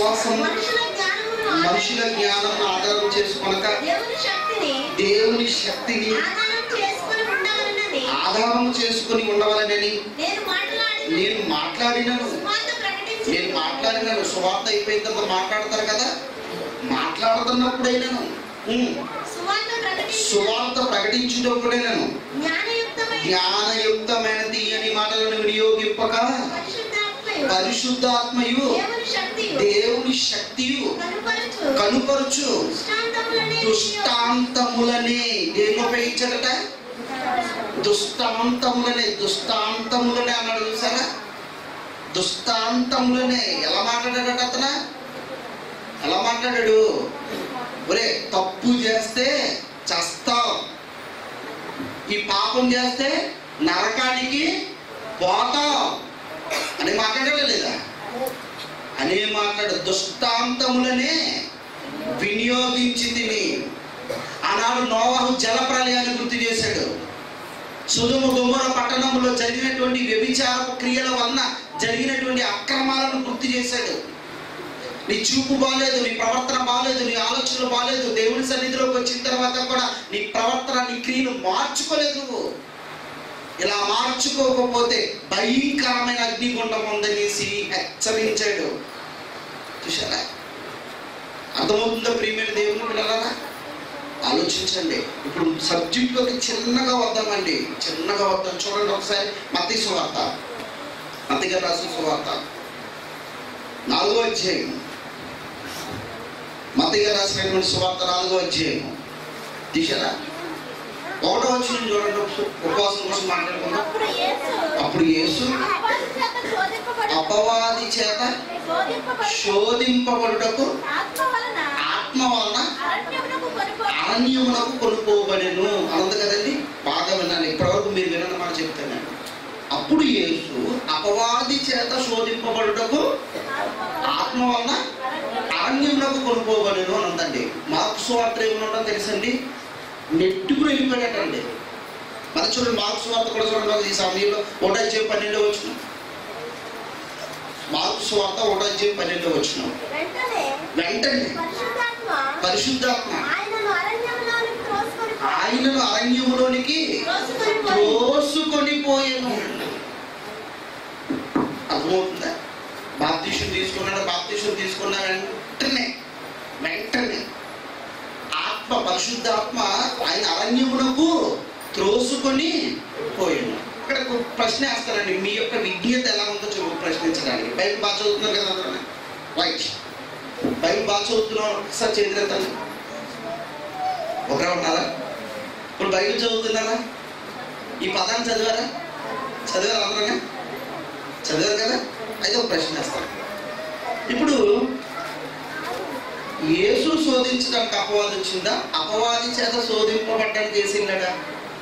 విశ్వాసము మనుషుల జ్ఞానమును మనుషుల జ్ఞానం ఆధారం చేసుకొనక దేవుని శక్తిని దేవుని శక్తిని ఆధారం చేసుకొని ఉండవలనని ఆధారం చేసుకుని ఉండవాలని నేను మాట్లాడిన నేను మాట్లాడినను సువార్త ప్రకటించి నేను మాట్లాడినాను సువార్త అయిపోయిన తర్వాత మాట్లాడతారు కదా మాట్లాడుతున్నప్పుడైనాను ఉమ్, సువార్త ప్రకటించి సువార్త ప్రకటించినప్పుడైనాను జ్ఞానయుక్తమైన జ్ఞానయుక్తమైన తీయని మాటలను వినియోగింపక పరిశుద్ధాత్మయు పరిశుద్ధాత్మయు దేవుని శక్తియు దేవుని శక్తియు కనుపరచు కనుపరుచు దృష్టాంతములనే దుష్టాంతములనే దేని ఉపయోగించాడట దుష్టాంతములనే దుష్టాంతములనే అన్నాడు చూసారా దుష్టాంతములనే ఎలా మాట్లాడాడట అతను ఎలా మాట్లాడాడు ఒరే తప్పు చేస్తే చస్తావు ఈ పాపం చేస్తే నరకానికి పోతావు అని మాట్లాడాడా లేదా అనే మాట్లాడు దుష్టాంతములనే వినియోగించి తిని ఆనాడు నోవాహు జల ప్రళయాన్ని గుర్తు చేశాడు సుధుమ గుమ్మర పట్టణంలో జరిగినటువంటి వ్యభిచారపు క్రియల వలన జరిగినటువంటి అక్రమాలను గుర్తు చేశాడు నీ చూపు బాగాలేదు నీ ప్రవర్తన బాగాలేదు నీ ఆలోచనలు బాగాలేదు దేవుని సన్నిధిలోకి వచ్చిన తర్వాత కూడా నీ ప్రవర్తన నీ క్రియను మార్చుకోలేదు నువ్వు ఇలా మార్చుకోకపోతే భయంకరమైన అగ్నిగుండం ఉందనేసి హెచ్చరించాడు చూసారా అర్థమవుతుందా ప్రియమైన దేవుని పిల్లలారా ఆలోచించండి ఇప్పుడు సబ్జెక్ట్లోకి చిన్నగా వద్దామండి చిన్నగా వద్దాం చూడండి ఒకసారి మత్తి సువార్త మత్తి గారు రాసిన సువార్త నాలుగో అధ్యాయం మత్తి గారు రాసినటువంటి సువార్త నాలుగో అధ్యాయం తీసారా ఒకటో వచ్చిన చూడండి ఒకసారి ఉపవాసం కోసం మాట్లాడుకుందాం అప్పుడు యేసు అప్పుడు యేసు అపవాది చేత శోధింపబడి అపవాది చేత శోధింపబడి శోధింపబడుటకు ఆత్మ వలన ఆత్మ వలన అరణ్యమునకు కొనుక్కొని అరణ్యమునకు కొనుక్కోబడెను అనంత కదండి బాగా విన్నాను ఇప్పటివరకు మీరు వినని మాట చెప్తానండి అప్పుడు యేసు అపవాది చేత శోధింపబడుటకు ఆత్మ వలన అరణ్యమునకు కొనుక్కోబడెను అని ఉందండి మార్క్స్ వార్త ఏమన్నా తెలుసండి నెట్టుకుని వెళ్ళిపోయాడటండి మరి చూడండి మార్క్స్ వార్త కూడా చూడండి ఈ సమయంలో ఒకటో అధ్యాయం పన్నెండో వచ్చిన మార్క్స్ వార్త ఒకటో అధ్యాయం పన్నెండో వచ్చిన వెంటనే వెంటనే పరిశుద్ధాత్మ పరిశుద్ధాత్మ ఆయనను అరణ్యములోనికి త్రోసుకొని ఆయనను అరణ్యములోనికి త్రోసుకొని పోయి త్రోసుకొని పోయాను అర్థమవుతుందా బాప్తీషం తీసుకున్నాడు బాప్తీషం తీసుకున్న వెంటనే వెంటనే ఆత్మ పరిశుద్ధాత్మ ఆయన అరణ్యమునకు త్రోసుకొని పోయాను ఇక్కడ ఒక ప్రశ్న వేస్తానండి మీ యొక్క విజ్ఞత ఎలా ఉందో చెప్పు ప్రశ్నించడానికి బైబిల్ బాగా చదువుతున్నారు కదా అందరూ రైట్ బైబిల్ బాగా చదువుతున్నాం ఒకసారి చేతులెత్తండి ఒకరే ఉన్నారా ఇప్పుడు బైబిల్ చదువుతున్నారా ఈ పదాన్ని చదివారా చదివారా అందరూ చదివారు కదా అయితే ఒక ప్రశ్న వేస్తాను ఇప్పుడు యేసు శోధించడానికి అపవాది వచ్చిందా అపవాది చేత శోధింపబడ్డానికి చేసిందా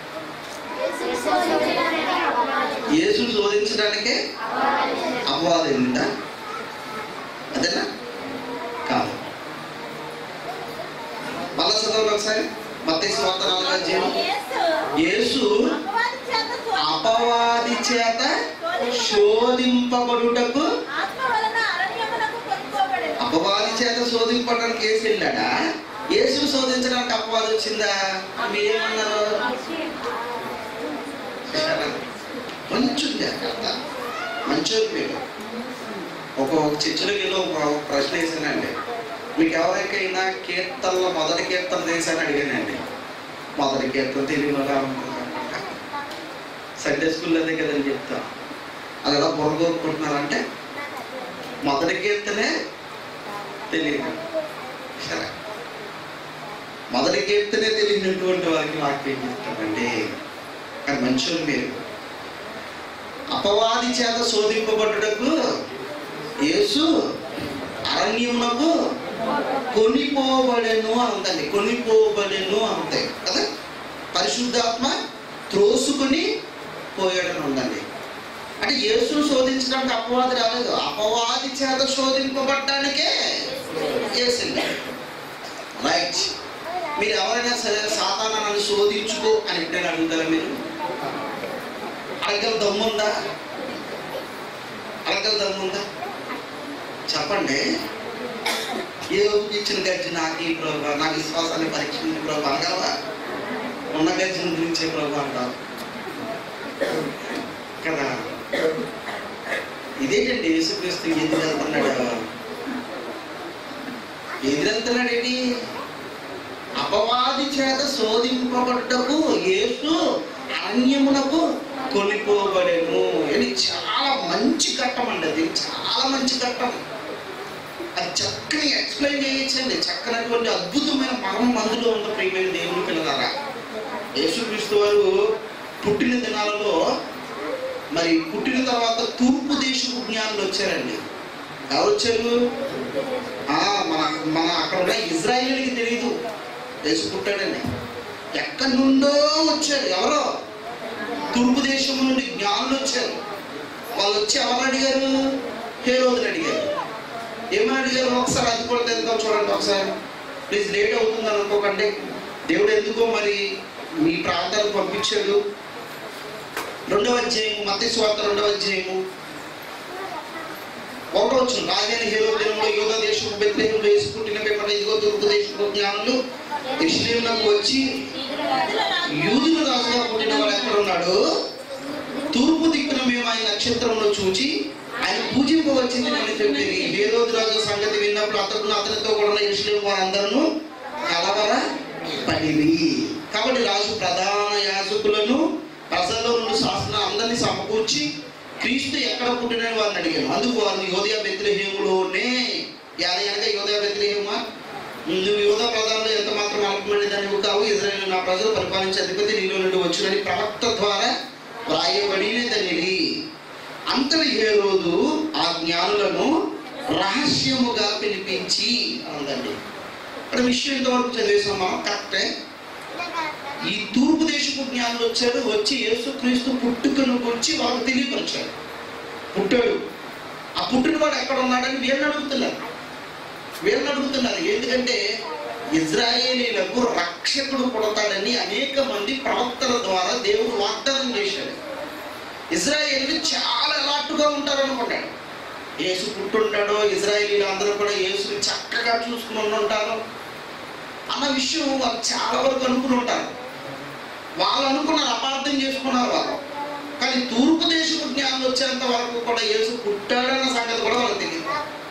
యేసు శోధించడానికే అపవాది వెళ్ళిందా అదేనా కాదు మళ్ళా చదవండి ఒకసారి మత్తయి వార్త నాలుగు అధ్యాయం యేసు యేసు అపవాది చేత శోధింపబడి అపవాది చేత శోధింపబడుటకు ఆత్మ వలన అరణ్యమునకు కొనుక్కోబడెను అపవాది చేత శోధింపడానికి ఏసు వెళ్ళాడా యేసు శోధించడానికి అపవాది వచ్చిందా మీరేమన్నారు కొంచెం జాగ్రత్త మంచోరు మీరు ఒక ఒక చర్చలోకి వెళ్ళి ఒక ఒక ప్రశ్న వేసానండి మీకు ఎవరికైనా కీర్తనలో మొదటి కీర్తన చేశాను అడిగానండి మొదటి కీర్తన తెలియనుగా సండే స్కూల్లో అదే కదని చెప్తా అది ఎలా బుర్ర కోరుకుంటున్నారంటే మొదటి కీర్తనే తెలియదు సరే మొదటి కీర్తనే తెలియనటువంటి వారికి వాక్యం చెప్తామండి కానీ మంచోళ్ళు మీరు అపవాది చేత శోధింపబడ్డకు యేసు అరణ్యమునకు కొనిపోబడెను అని ఉందండి కొనిపోబడెను అని ఉంటాయి కదా పరిశుద్ధాత్మ త్రోసుకుని పోయాడని ఉందండి అంటే యేసు శోధించడానికి అపవాది రాలేదు అపవాది చేత శోధింపబడ్డానికే వేసింది రైట్ మీరు ఎవరైనా సరే సాతానా నన్ను శోధించుకో అని ఎప్పుడైనా అడుగుతారా మీరు అడగల దమ్ముందా అడగల దమ్ముందా చెప్పండి ఏ ఇచ్చిన గజ్జి నాకు ఈ ప్రభా నా విశ్వాసాన్ని పరీక్షించిన ప్రభా అనగలవా ఉన్న గజ్జిని గురించే ప్రభా అంటావు కదా ఇదేంటండి యేసుక్రీస్తు ఎందుకు వెళ్తున్నాడు ఎందుకు వెళ్తున్నాడు ఏంటి అపవాది చేత శోధింపబడ్డకు యేసు అరణ్యమునకు కొనిపోబడెను ఇది చాలా మంచి ఘట్టం అండి అది చాలా మంచి ఘట్టం అది చక్కని ఎక్స్ప్లెయిన్ చేయొచ్చండి చక్కనటువంటి అద్భుతమైన పరమ మందులో ఉన్న ప్రియమైన దేవుని పిల్లలారా యేసుక్రీస్తు వారు పుట్టిన దినాలలో మరి పుట్టిన తర్వాత తూర్పు దేశపు జ్ఞానులు వచ్చారండి ఎవరు వచ్చారు ఆ, మన మన అక్కడ ఉన్న ఇజ్రాయిల్కి తెలియదు యేసు పుట్టాడండి ఎక్కడి నుండో వచ్చారు ఎవరో తూర్పు దేశం నుండి జ్ఞానులు వచ్చారు వాళ్ళు వచ్చి ఎవరు అడిగారు హేరోదుని అడిగారు ఏమని అడిగారు ఒకసారి అది కూడా తెలుద్దాం చూడండి ఒకసారి ప్లీజ్ లేట్ అవుతుంది అనుకోకండి దేవుడు ఎందుకో మరి మీ ప్రాంతాలకు పంపించాడు రెండవ అధ్యాయము మత్తి స్వార్థ రెండవ అధ్యాయము ఒకటో వచ్చిన రాజైన హేరో దినంలో యోధ దేశం బెత్లేహంలో వేసి పుట్టిన పేపర్ ఇదిగో తూర్పు దేశపు జ్ఞానులు ఇస్లేములకు వచ్చి యూదుల రాజుగా పుట్టిన వాడు ఎక్కడ ఉన్నాడు తూర్పు దిక్కున మేము ఆయన నక్షత్రంలో చూచి ఆయన పూజింపవచ్చింది నేను చెప్పేది హేరోదు రాజు సంగతి విన్నప్పుడు అతను అతనితో కూడా ఉన్న ఇస్లేం వారందరూ కలవర పడిరి కాబట్టి రాజు ప్రధాన యాజకులను ప్రజల్లో నుండి శాసన అందరినీ సమకూర్చి క్రీస్తు ఎక్కడ పుట్టినని వారిని అడిగాను అందుకు వారు యోధయ బెత్లహేములోనే యాని అనగా యోధయ బెత్లహేమా నువ్వు యోధ ప్రధానంలో ఎంత మాత్రం అల్పమైన దానివి కావు ఇజ్రాయేల్ నా ప్రజలు పరిపాలించే అధిపతి నీలో నుండి వచ్చినని ప్రవక్త ద్వారా వ్రాయబడినదని అంతటి హేరోదు ఆ జ్ఞానులను రహస్యముగా పిలిపించి అందండి ఇక్కడ విషయం ఇంతవరకు చదివేసాం మనం కరెక్టే ఈ తూర్పు దేశపు జ్ఞానులు వచ్చాడు వచ్చి యేసుక్రీస్తు పుట్టుకను గురించి వాళ్ళకు తెలియపరిచాడు పుట్టాడు ఆ పుట్టినవాడు ఎక్కడ ఉన్నాడని వీళ్ళని అడుగుతున్నారు వీళ్ళని అడుగుతున్నారు ఎందుకంటే ఇజ్రాయేలీలకు రక్షకుడు పుడతాడని అనేక మంది ప్రవక్తల ద్వారా దేవుడు వాగ్దానం చేశాడు ఇజ్రాయేల్ చాలా అలాటుగా ఉంటారు అనుకున్నాడు యేసు పుట్టుంటాడో ఇజ్రాయేలీలు అందరూ కూడా యేసుని చక్కగా చూసుకుని ఉంటారు అన్న విషయం వాళ్ళు చాలా వరకు అనుకుని ఉంటారు వాళ్ళు అనుకున్నారు అపార్థం చేసుకున్నారు వాళ్ళు కానీ తూర్పు దేశపు జ్ఞానం వచ్చేంత వరకు కూడా యేసు పుట్టాడన్న సంగతి కూడా వాళ్ళకి తెలియదు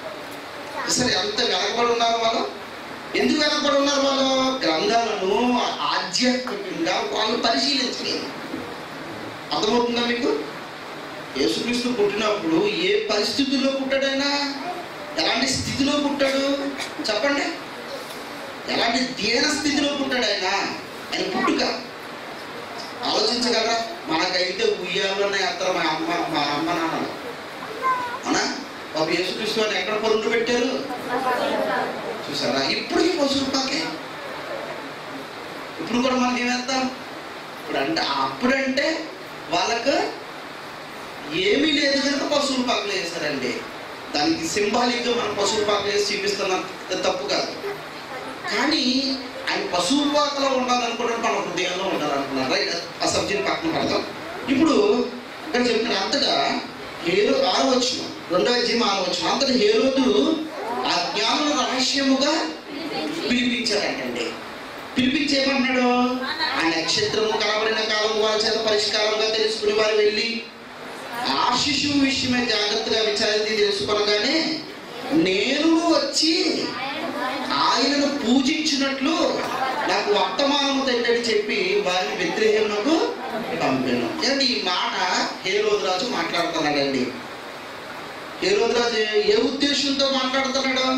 సరే ఎంత వెనకబడి ఉన్నారు వాళ్ళు ఎందుకు వెనకబడి ఉన్నారు వాళ్ళు గ్రంథాలను ఆధ్యాత్మికంగా వాళ్ళు పరిశీలించలేదు అర్థమవుతుందా మీకు యేసుక్రీస్తు పుట్టినప్పుడు ఏ పరిస్థితుల్లో పుట్టాడైనా ఎలాంటి స్థితిలో పుట్టాడు చెప్పండి ఎలాంటి దీన స్థితిలో పుట్టాడు ఆయన ఆయన పుట్టుక ఆలోచించగలరా మనకైతే ఉయ్యాలన్న యాత్ర మా అమ్మ మా అమ్మ నాన్నలు అవునా బాబు యేసుక్రీస్తు అని ఎక్కడ పరుండు పెట్టారు చూసారా ఇప్పటికీ పశువుల పాకే ఇప్పుడు కూడా మనకి ఏమేస్తాం ఇప్పుడు అంటే అప్పుడంటే వాళ్ళకు ఏమీ లేదు కనుక పశువుల పాకలు వేశారండి దానికి సింబాలిక్గా మనం పశువుల పాకలు వేసి చూపిస్తున్నాం అది తప్పు కాదు కానీ ఆయన పశువుల పాకలో ఉండాలనుకోవడం మన హృదయంలో ఉండాలనుకున్నారు రైట్ ఆ సబ్జెక్ట్ పక్కన పెడతాం ఇప్పుడు ఇక్కడ చెప్తున్న అంతటా హేరో ఆరు వచ్చిన రెండవ అధ్యాయం ఆరు వచ్చిన అంతటా హేరోదు ఆ జ్ఞానం రహస్యముగా పిలిపించారంటండి పిలిపించేమన్నాడు ఆ నక్షత్రము కనబడిన కాలం వారి చేత పరిష్కారంగా తెలుసుకుని వారు వెళ్ళి ఆ శిశువు విషయమే జాగ్రత్తగా విచారించి తెలుసుకొనగానే నేను వచ్చి ఆయనను పూజించినట్లు నాకు వర్తమానము తండ్రి చెప్పి వారిని వ్యతిరేకమునకు పంపాను ఏమండి ఈ మాట హేరోదు రాజు మాట్లాడుతున్నాడండి హేరోదు రాజు ఏ ఉద్దేశంతో మాట్లాడుతున్నాడు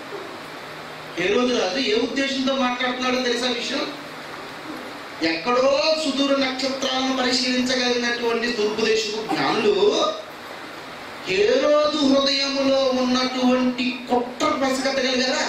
హేరోదు రాజు ఏ ఉద్దేశంతో మాట్లాడుతున్నాడో తెలుసా విషయం ఎక్కడో సుదూర నక్షత్రాలను పరిశీలించగలిగినటువంటి తూర్పుదేశపు జ్ఞానులు హేరోదు హృదయములో ఉన్నటువంటి కుట్ర పసిగట్టగలిగారా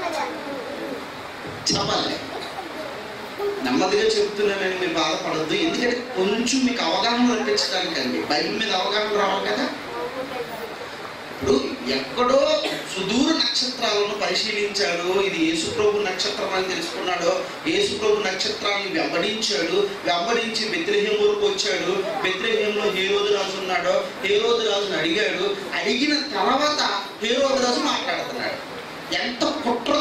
చెప్పాలి నెమ్మదిగా చెప్తున్నానని మీరు బాధపడద్దు ఎందుకంటే కొంచెం మీకు అవగాహన రప్పించడానికి అండి బైబిల్ మీద అవగాహన రావాలి కదా ఇప్పుడు ఎక్కడో సుదూర నక్షత్రాలను పరిశీలించాడు ఇది యేసుప్రభు నక్షత్రం అని తెలుసుకున్నాడు యేసుప్రభు నక్షత్రాన్ని వెంబడించాడు వెంబడించి బెత్రహేం వరకు వచ్చాడు బెత్రహేంలో హేరోదు రాజు ఉన్నాడు హేరోదు రాజుని అడిగాడు అడిగిన తర్వాత హేరోదు రాజు మాట్లాడుతున్నాడు ఎంత కుట్ర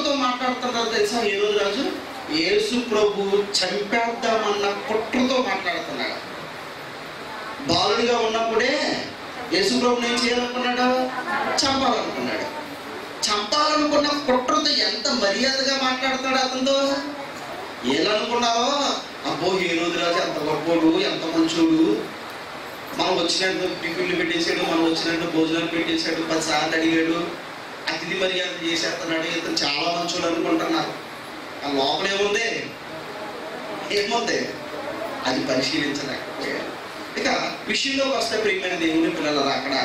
మాట్లాడుతున్నారు తెలుసా ఏ రోజు రాజు యేసు ప్రభు చంపేద్దామన్న కుట్రతో మాట్లాడుతున్నాడు బాలుడిగా ఉన్నప్పుడే యేసు ప్రభు ఏం చేయాలనుకున్నాడు చంపాలనుకున్నాడు చంపాలనుకున్న కుట్రతో ఎంత మర్యాదగా మాట్లాడుతున్నాడు అతనితో ఏలనుకున్నావో అబ్బో ఏ రోజు రాజు ఎంత గొప్పోడు ఎంత మంచోడు మనం వచ్చినట్టు టిఫిన్లు పెట్టేశాడు మనం వచ్చినట్టు భోజనాలు పెట్టేశాడు పది సార్లు అడిగాడు అతిథి మర్యాద చేసేస్తున్నాడు ఇతను చాలా మంచోడు అనుకుంటున్నారు ఆ లోపల ఏముంది ఏముంది అది పరిశీలించలేకపోయాడు ఇక విషయంలోకి వస్తే ప్రియమైన దేవుని పిల్లల అక్కడ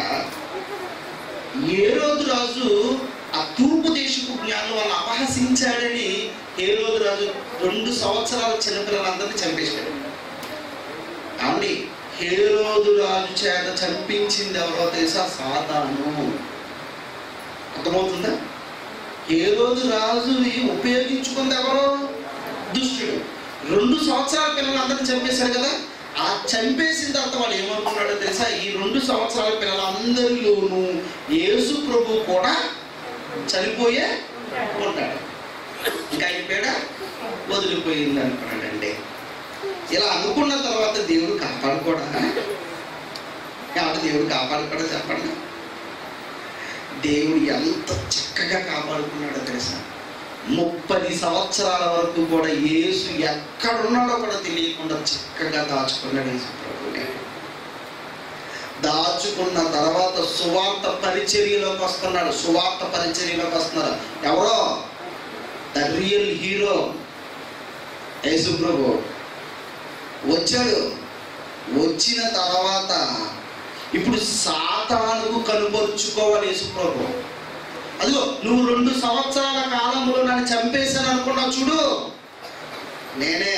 ఏ రోజు రాజు ఆ తూర్పు దేశపు జ్ఞానం వాళ్ళని అపహసించాడని ఏ రోజు రాజు రెండు సంవత్సరాల చిన్నపిల్లలందరినీ చంపేశాడు కాబట్టి హేరోదు రాజు చేత చంపించింది ఎవరో తెలుసా సాతాను అర్థమవుతుందా హేరోదు రాజుని ఉపయోగించుకుంది ఎవరో దుష్టుడు రెండు సంవత్సరాల పిల్లలందరినీ చంపేశాడు కదా ఆ చంపేసిన తర్వాత వాళ్ళు ఏమనుకున్నాడో తెలుసా ఈ రెండు సంవత్సరాల పిల్లలందరిలోనూ యేసు ప్రభు కూడా చనిపోయే ఉంటాడు ఇంకా ఆయన పేడ వదిలిపోయింది అనుకున్నాడండి ఇలా అనుకున్న తర్వాత దేవుడు కాపాడుకోడా కాబట్టి దేవుడు కాపాడుకోడా చెప్పండి దేవుడు ఎంత చక్కగా కాపాడుకున్నాడో తెలుసా ముప్పది సంవత్సరాల వరకు కూడా యేసు ఎక్కడున్నాడో కూడా తెలియకుండా చక్కగా దాచుకున్నాడు యేసు ప్రభువుని దాచుకున్న తర్వాత సువార్త పరిచర్యలోకి వస్తున్నాడు సువార్త పరిచర్యలోకి వస్తున్నారు ఎవరో ద రియల్ హీరో యేసు ప్రభు వచ్చాడు వచ్చిన తర్వాత ఇప్పుడు సాతానుకు కనుపరుచుకోవాలి యేసుప్రభు అదిగో నువ్వు రెండు సంవత్సరాల కాలంలో నన్ను చంపేశాను అనుకున్నావు చూడు నేనే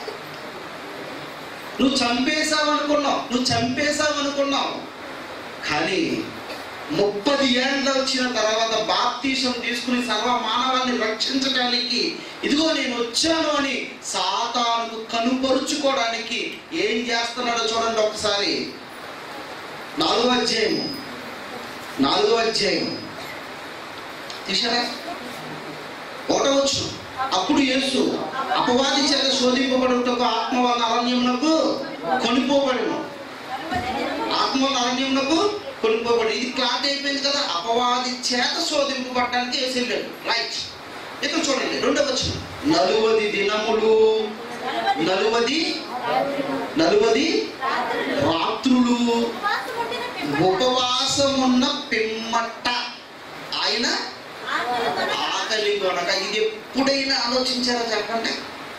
నువ్వు చంపేశావు అనుకున్నావు నువ్వు చంపేశావు అనుకున్నావు కానీ ముప్పది ఏళ్ళ వచ్చిన తర్వాత బాప్తీసం తీసుకుని సర్వ మానవాన్ని రక్షించడానికి ఇదిగో నేను వచ్చాను అని సాతానుకు కనుపరుచుకోవడానికి ఏం చేస్తున్నాడో చూడండి ఒకసారి నాలుగో అధ్యాయము నాలుగో అధ్యాయం తీసారా ఒకటవచ్చు అప్పుడు యేసు అపవాది చేత శోధింపబడుటకు ఆత్మ వలన అరణ్యమునకు కొనిపోబడిను ఆత్మ అరణ్యమునకు కొనుక్కోబడి ఇది క్లాట్ అయిపోయింది కదా అపవాది చేత శోధింపబడడానికి వేసి వెళ్ళాడు రైట్ ఇక్కడ చూడండి రెండవ వచ్చిన నలువది దినములు నలువది నలువది రాత్రులు ఉపవాసమున్న పిమ్మట ఆయన ఆకలి కొనక ఇది ఎప్పుడైనా ఆలోచించారా చెప్పండి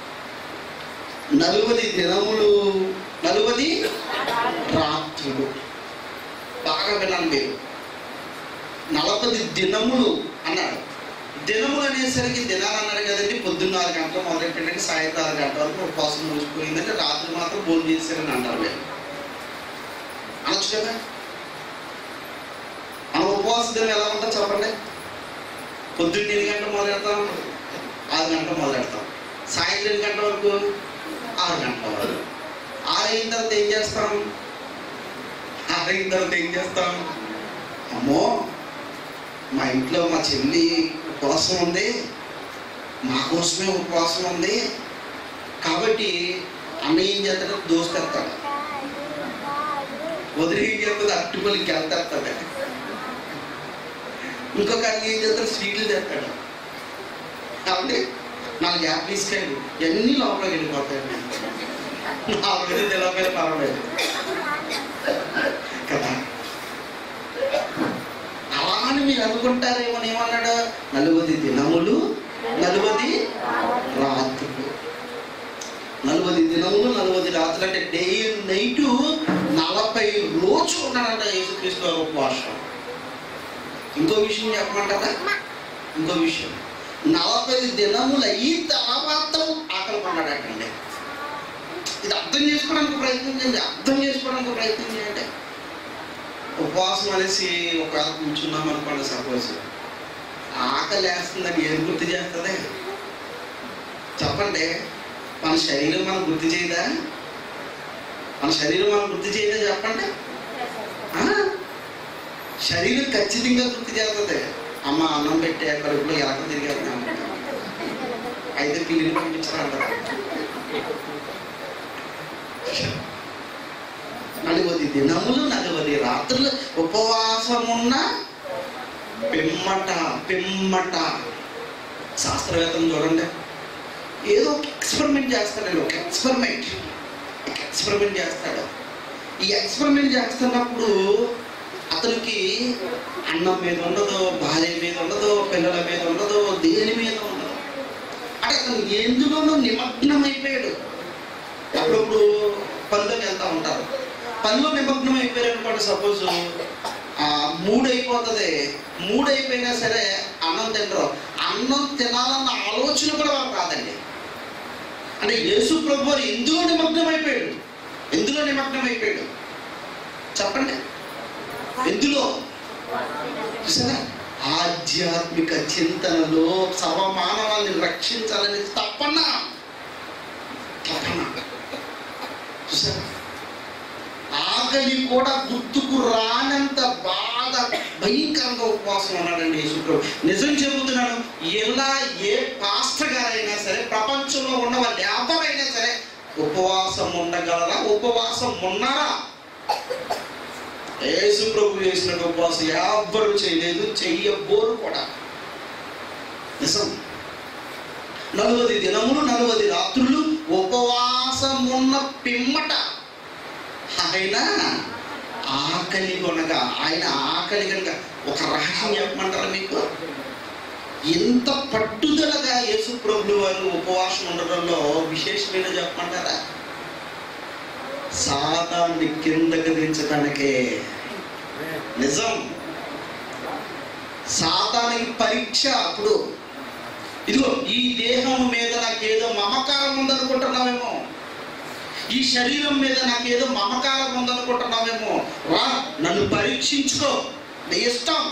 నలువది దినములు నలువది రాత్రులు బాగా విన్నాను మీరు నలభై దినములు అన్నాడు దినములు అనేసరికి దినాలు అన్నాడు కదండి పొద్దున్న ఆరు గంటలు మొదలు పెట్టండి సాయంత్రం ఆరు గంటల వరకు ఉపవాసం ముగిసిపోయిందంటే రాత్రి మాత్రం భోజనం చేశారని అంటారు మీరు అనొచ్చు కదా మన ఉపవాస దినం ఎలా ఉంటుందో చెప్పండి పొద్దున్న ఎన్ని గంటలు మొదలు పెడతాం ఆరు గంటలు మొదలు పెడతాం సాయంత్రం ఎన్ని గంటల వరకు ఆరు గంటల వరకు ఆరు అయిన తర్వాత ఏం చేస్తాం ఆరు అయిన తర్వాత ఏం చేస్తాం అమ్మో మా ఇంట్లో మా చెల్లి ఉపవాసం ఉంది మా కోసమే ఉపవాసం ఉంది కాబట్టి అన్న ఏం చేస్తాడు దోసుకెళ్తాడు వదిలి ఏం చేస్తుంది అట్టుపల్లికి వెళ్తాడు ఇంకొక అన్న ఏం చేస్తాడు స్వీట్లు తెస్తాడు కాబట్టి నాలుగు యాపిల్స్ కాయలు ఎన్ని లోపలికి వెళ్ళిపోతాయండి నాలుగు తెలవకపోయినా పర్వాలేదు కదా అలా అని మీరు అనుకుంటారేమో ఏమన్నాడు నలువది దినములు నలువది రాత్రులు నలువది దినములు నలువది రాత్రులు అంటే డే అండ్ నైట్ నలభై రోజు ఉన్నాడంట యేసుక్రీస్తు వారి ఉపవాసం ఇంకో విషయం చెప్పమంటారా ఇంకో విషయం నలభై దినములు అయిన తర్వాత ఆకలి కొన్నాడటండి ఇది అర్థం చేసుకోవడానికి ప్రయత్నం చేయండి అర్థం చేసుకోవడానికి ప్రయత్నం చేయండి ఉపవాసం అనేసి ఒకవేళ కూర్చున్నాం అనుకోండి సపోజ్ ఆకలి వేస్తుందని ఏం గుర్తు చేస్తుంది చెప్పండి మన శరీరం మనం గుర్తు చేయదా మన శరీరం మనం గుర్తు చేయదా చెప్పండి ఆ? శరీరం ఖచ్చితంగా గుర్తు చేస్తుంది అమ్మ అన్నం పెట్టే కడుపులో ఎలక తిరిగేది అయితే పిల్లిని పంపించరా అంటారు నలువది దినములు నలువది రాత్రులు ఉపవాసమున్న పిమ్మట పిమ్మట శాస్త్రవేత్తలు చూడండి ఏదో ఒక ఎక్స్పెరిమెంట్ చేస్తాడండి ఒక ఎక్స్పెరిమెంట్ ఒక ఎక్స్పెరిమెంట్ చేస్తాడు ఈ ఎక్స్పెరిమెంట్ చేస్తున్నప్పుడు అతనికి అన్నం మీద ఉండదు భార్య మీద ఉండదు పిల్లల మీద ఉండదు దేని మీద ఉండదు అంటే అతను ఎందులోనూ నిమగ్నం అయిపోయాడు అప్పుడప్పుడు పనిలోకి వెళ్తా ఉంటారు పనిలో నిమగ్నం అయిపోయారు అనుకోండి సపోజ్ మూడు అయిపోతుంది మూడు అయిపోయినా సరే అన్నం తినరు అన్నం తినాలన్న ఆలోచన కూడా వాళ్ళకి రాదండి అంటే యేసు ప్రభు వారు ఎందులో నిమగ్నం అయిపోయాడు ఎందులో నిమగ్నం అయిపోయాడు చెప్పండి ఎందులో చూసారా ఆధ్యాత్మిక చింతనలో సర్వమానవాల్ని రక్షించాలని తప్పన తప్పన చూసారా ఆకలి కూడా గుర్తుకు రానంత బాధ భయంకరంగా ఉపవాసం ఉన్నాడండి యేసుప్రభు నిజం చెబుతున్నాను ఎలా ఏ పాస్టర్ గారైనా సరే ప్రపంచంలో ఉన్న వాళ్ళు ఎవరైనా సరే ఉపవాసం ఉండగలరా ఉపవాసం ఉన్నారా యేసు ప్రభు చేసినట్టు ఉపవాసం ఎవ్వరు చేయలేదు చెయ్యబోరు కూడా నిజం నలువది దినములు నలువది రాత్రులు ఉపవాసమున్న పిమ్మట ఆయన ఆకలి కొనగా ఆయన ఆకలి కనుక ఒక రహస్యం చెప్పమంటారా మీకు ఎంత పట్టుదలగా యేసు ప్రభులు వారు ఉపవాసం ఉండడంలో విశేషమైన చెప్పమంటారా సాతాన్ని కిందకి దించడానికే నిజం సాతానికి పరీక్ష అప్పుడు ఇదిగో ఈ దేహం మీద నాకేదో మమకారం ఉందనుకుంటున్నావేమో ఈ శరీరం మీద నాకేదో మమకారం ఉందనుకుంటున్నావేమో రా నన్ను పరీక్షించుకో నీ ఇష్టం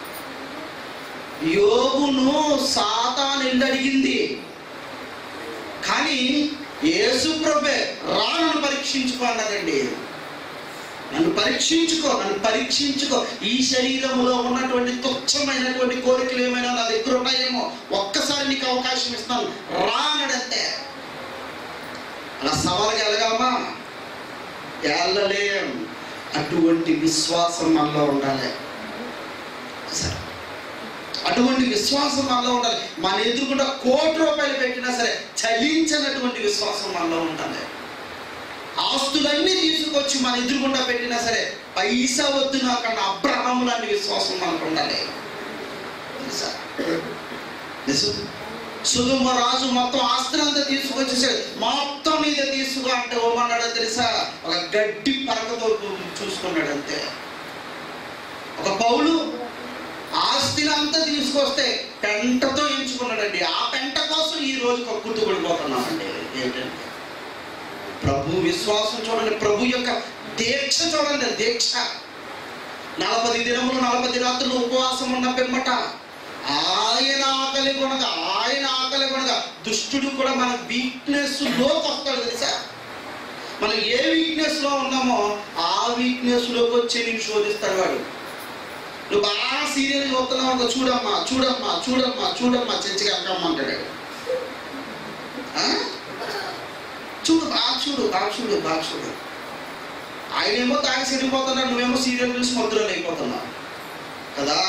యోగును సాతాను ఇల్లు అడిగింది కానీ యేసు ప్రభే రా నన్ను పరీక్షించుకో అన్నదండి నన్ను పరీక్షించుకో నన్ను పరీక్షించుకో ఈ శరీరంలో ఉన్నటువంటి తుచ్చమైనటువంటి కోరికలు ఏమైనా నా దగ్గర ఉన్నాయేమో ఒక్కసారి నీకు అవకాశం ఇస్తాను రా అన్నాడంతే అలా సవాలుగా వెళ్ళగలమా వెళ్ళలేం అటువంటి విశ్వాసం మనలో ఉండాలి సరే అటువంటి విశ్వాసం మనలో ఉండాలి మన ఎదురుకుండా కోటి రూపాయలు పెట్టినా సరే చలించినటువంటి విశ్వాసం మనలో ఉండాలి ఆస్తులన్నీ తీసుకొచ్చి మన ఎదురుగుండా పెట్టినా సరే పైసా వద్దు నాకన్నా అబ్రహం లాంటి విశ్వాసం మనకు ఉండాలి తెలుసా నిజం సుధుమ రాజు మొత్తం ఆస్తిని అంతా తీసుకొచ్చేసాడు మొత్తం మీద తీసుకో అంటే ఓమన్నాడో తెలుసా ఒక గడ్డి పరకతో చూసుకున్నాడు అంతే ఒక పౌలు ఆస్తిని అంతా తీసుకొస్తే పెంటతో ఎంచుకున్నాడండి ఆ పెంట కోసం ఈ రోజు కక్కుర్తి పడిపోతున్నామండి ఏంటంటే ప్రభు విశ్వాసం చూడండి ప్రభు యొక్క దీక్ష చూడండి దీక్ష నలపది దినములు నలపది రాత్రులు ఉపవాసం ఉన్న పిమ్మట ఆయన ఆకలి కొనగా ఆయన ఆకలి కొనగా దుష్టుడు కూడా మన వీక్నెస్ లో వస్తాడు తెలుసా మనం ఏ వీక్నెస్ లో ఉన్నామో ఆ వీక్నెస్ లోకి వచ్చి నేను శోధిస్తాడు వాడు నువ్వు బాగా సీరియల్ చూస్తున్నావు అనుకో, చూడమ్మా చూడమ్మా చూడమ్మా చూడమ్మా చర్చికి అక్కమ్మంటాడు ఆ? చూడు బాగా చూడు బాగా చూడు బాగా చూడు ఆయనేమో తాగి చెడిపోతున్నాడు నువ్వేమో సీరియల్ చూసి ముద్రలు అయిపోతున్నావు కదా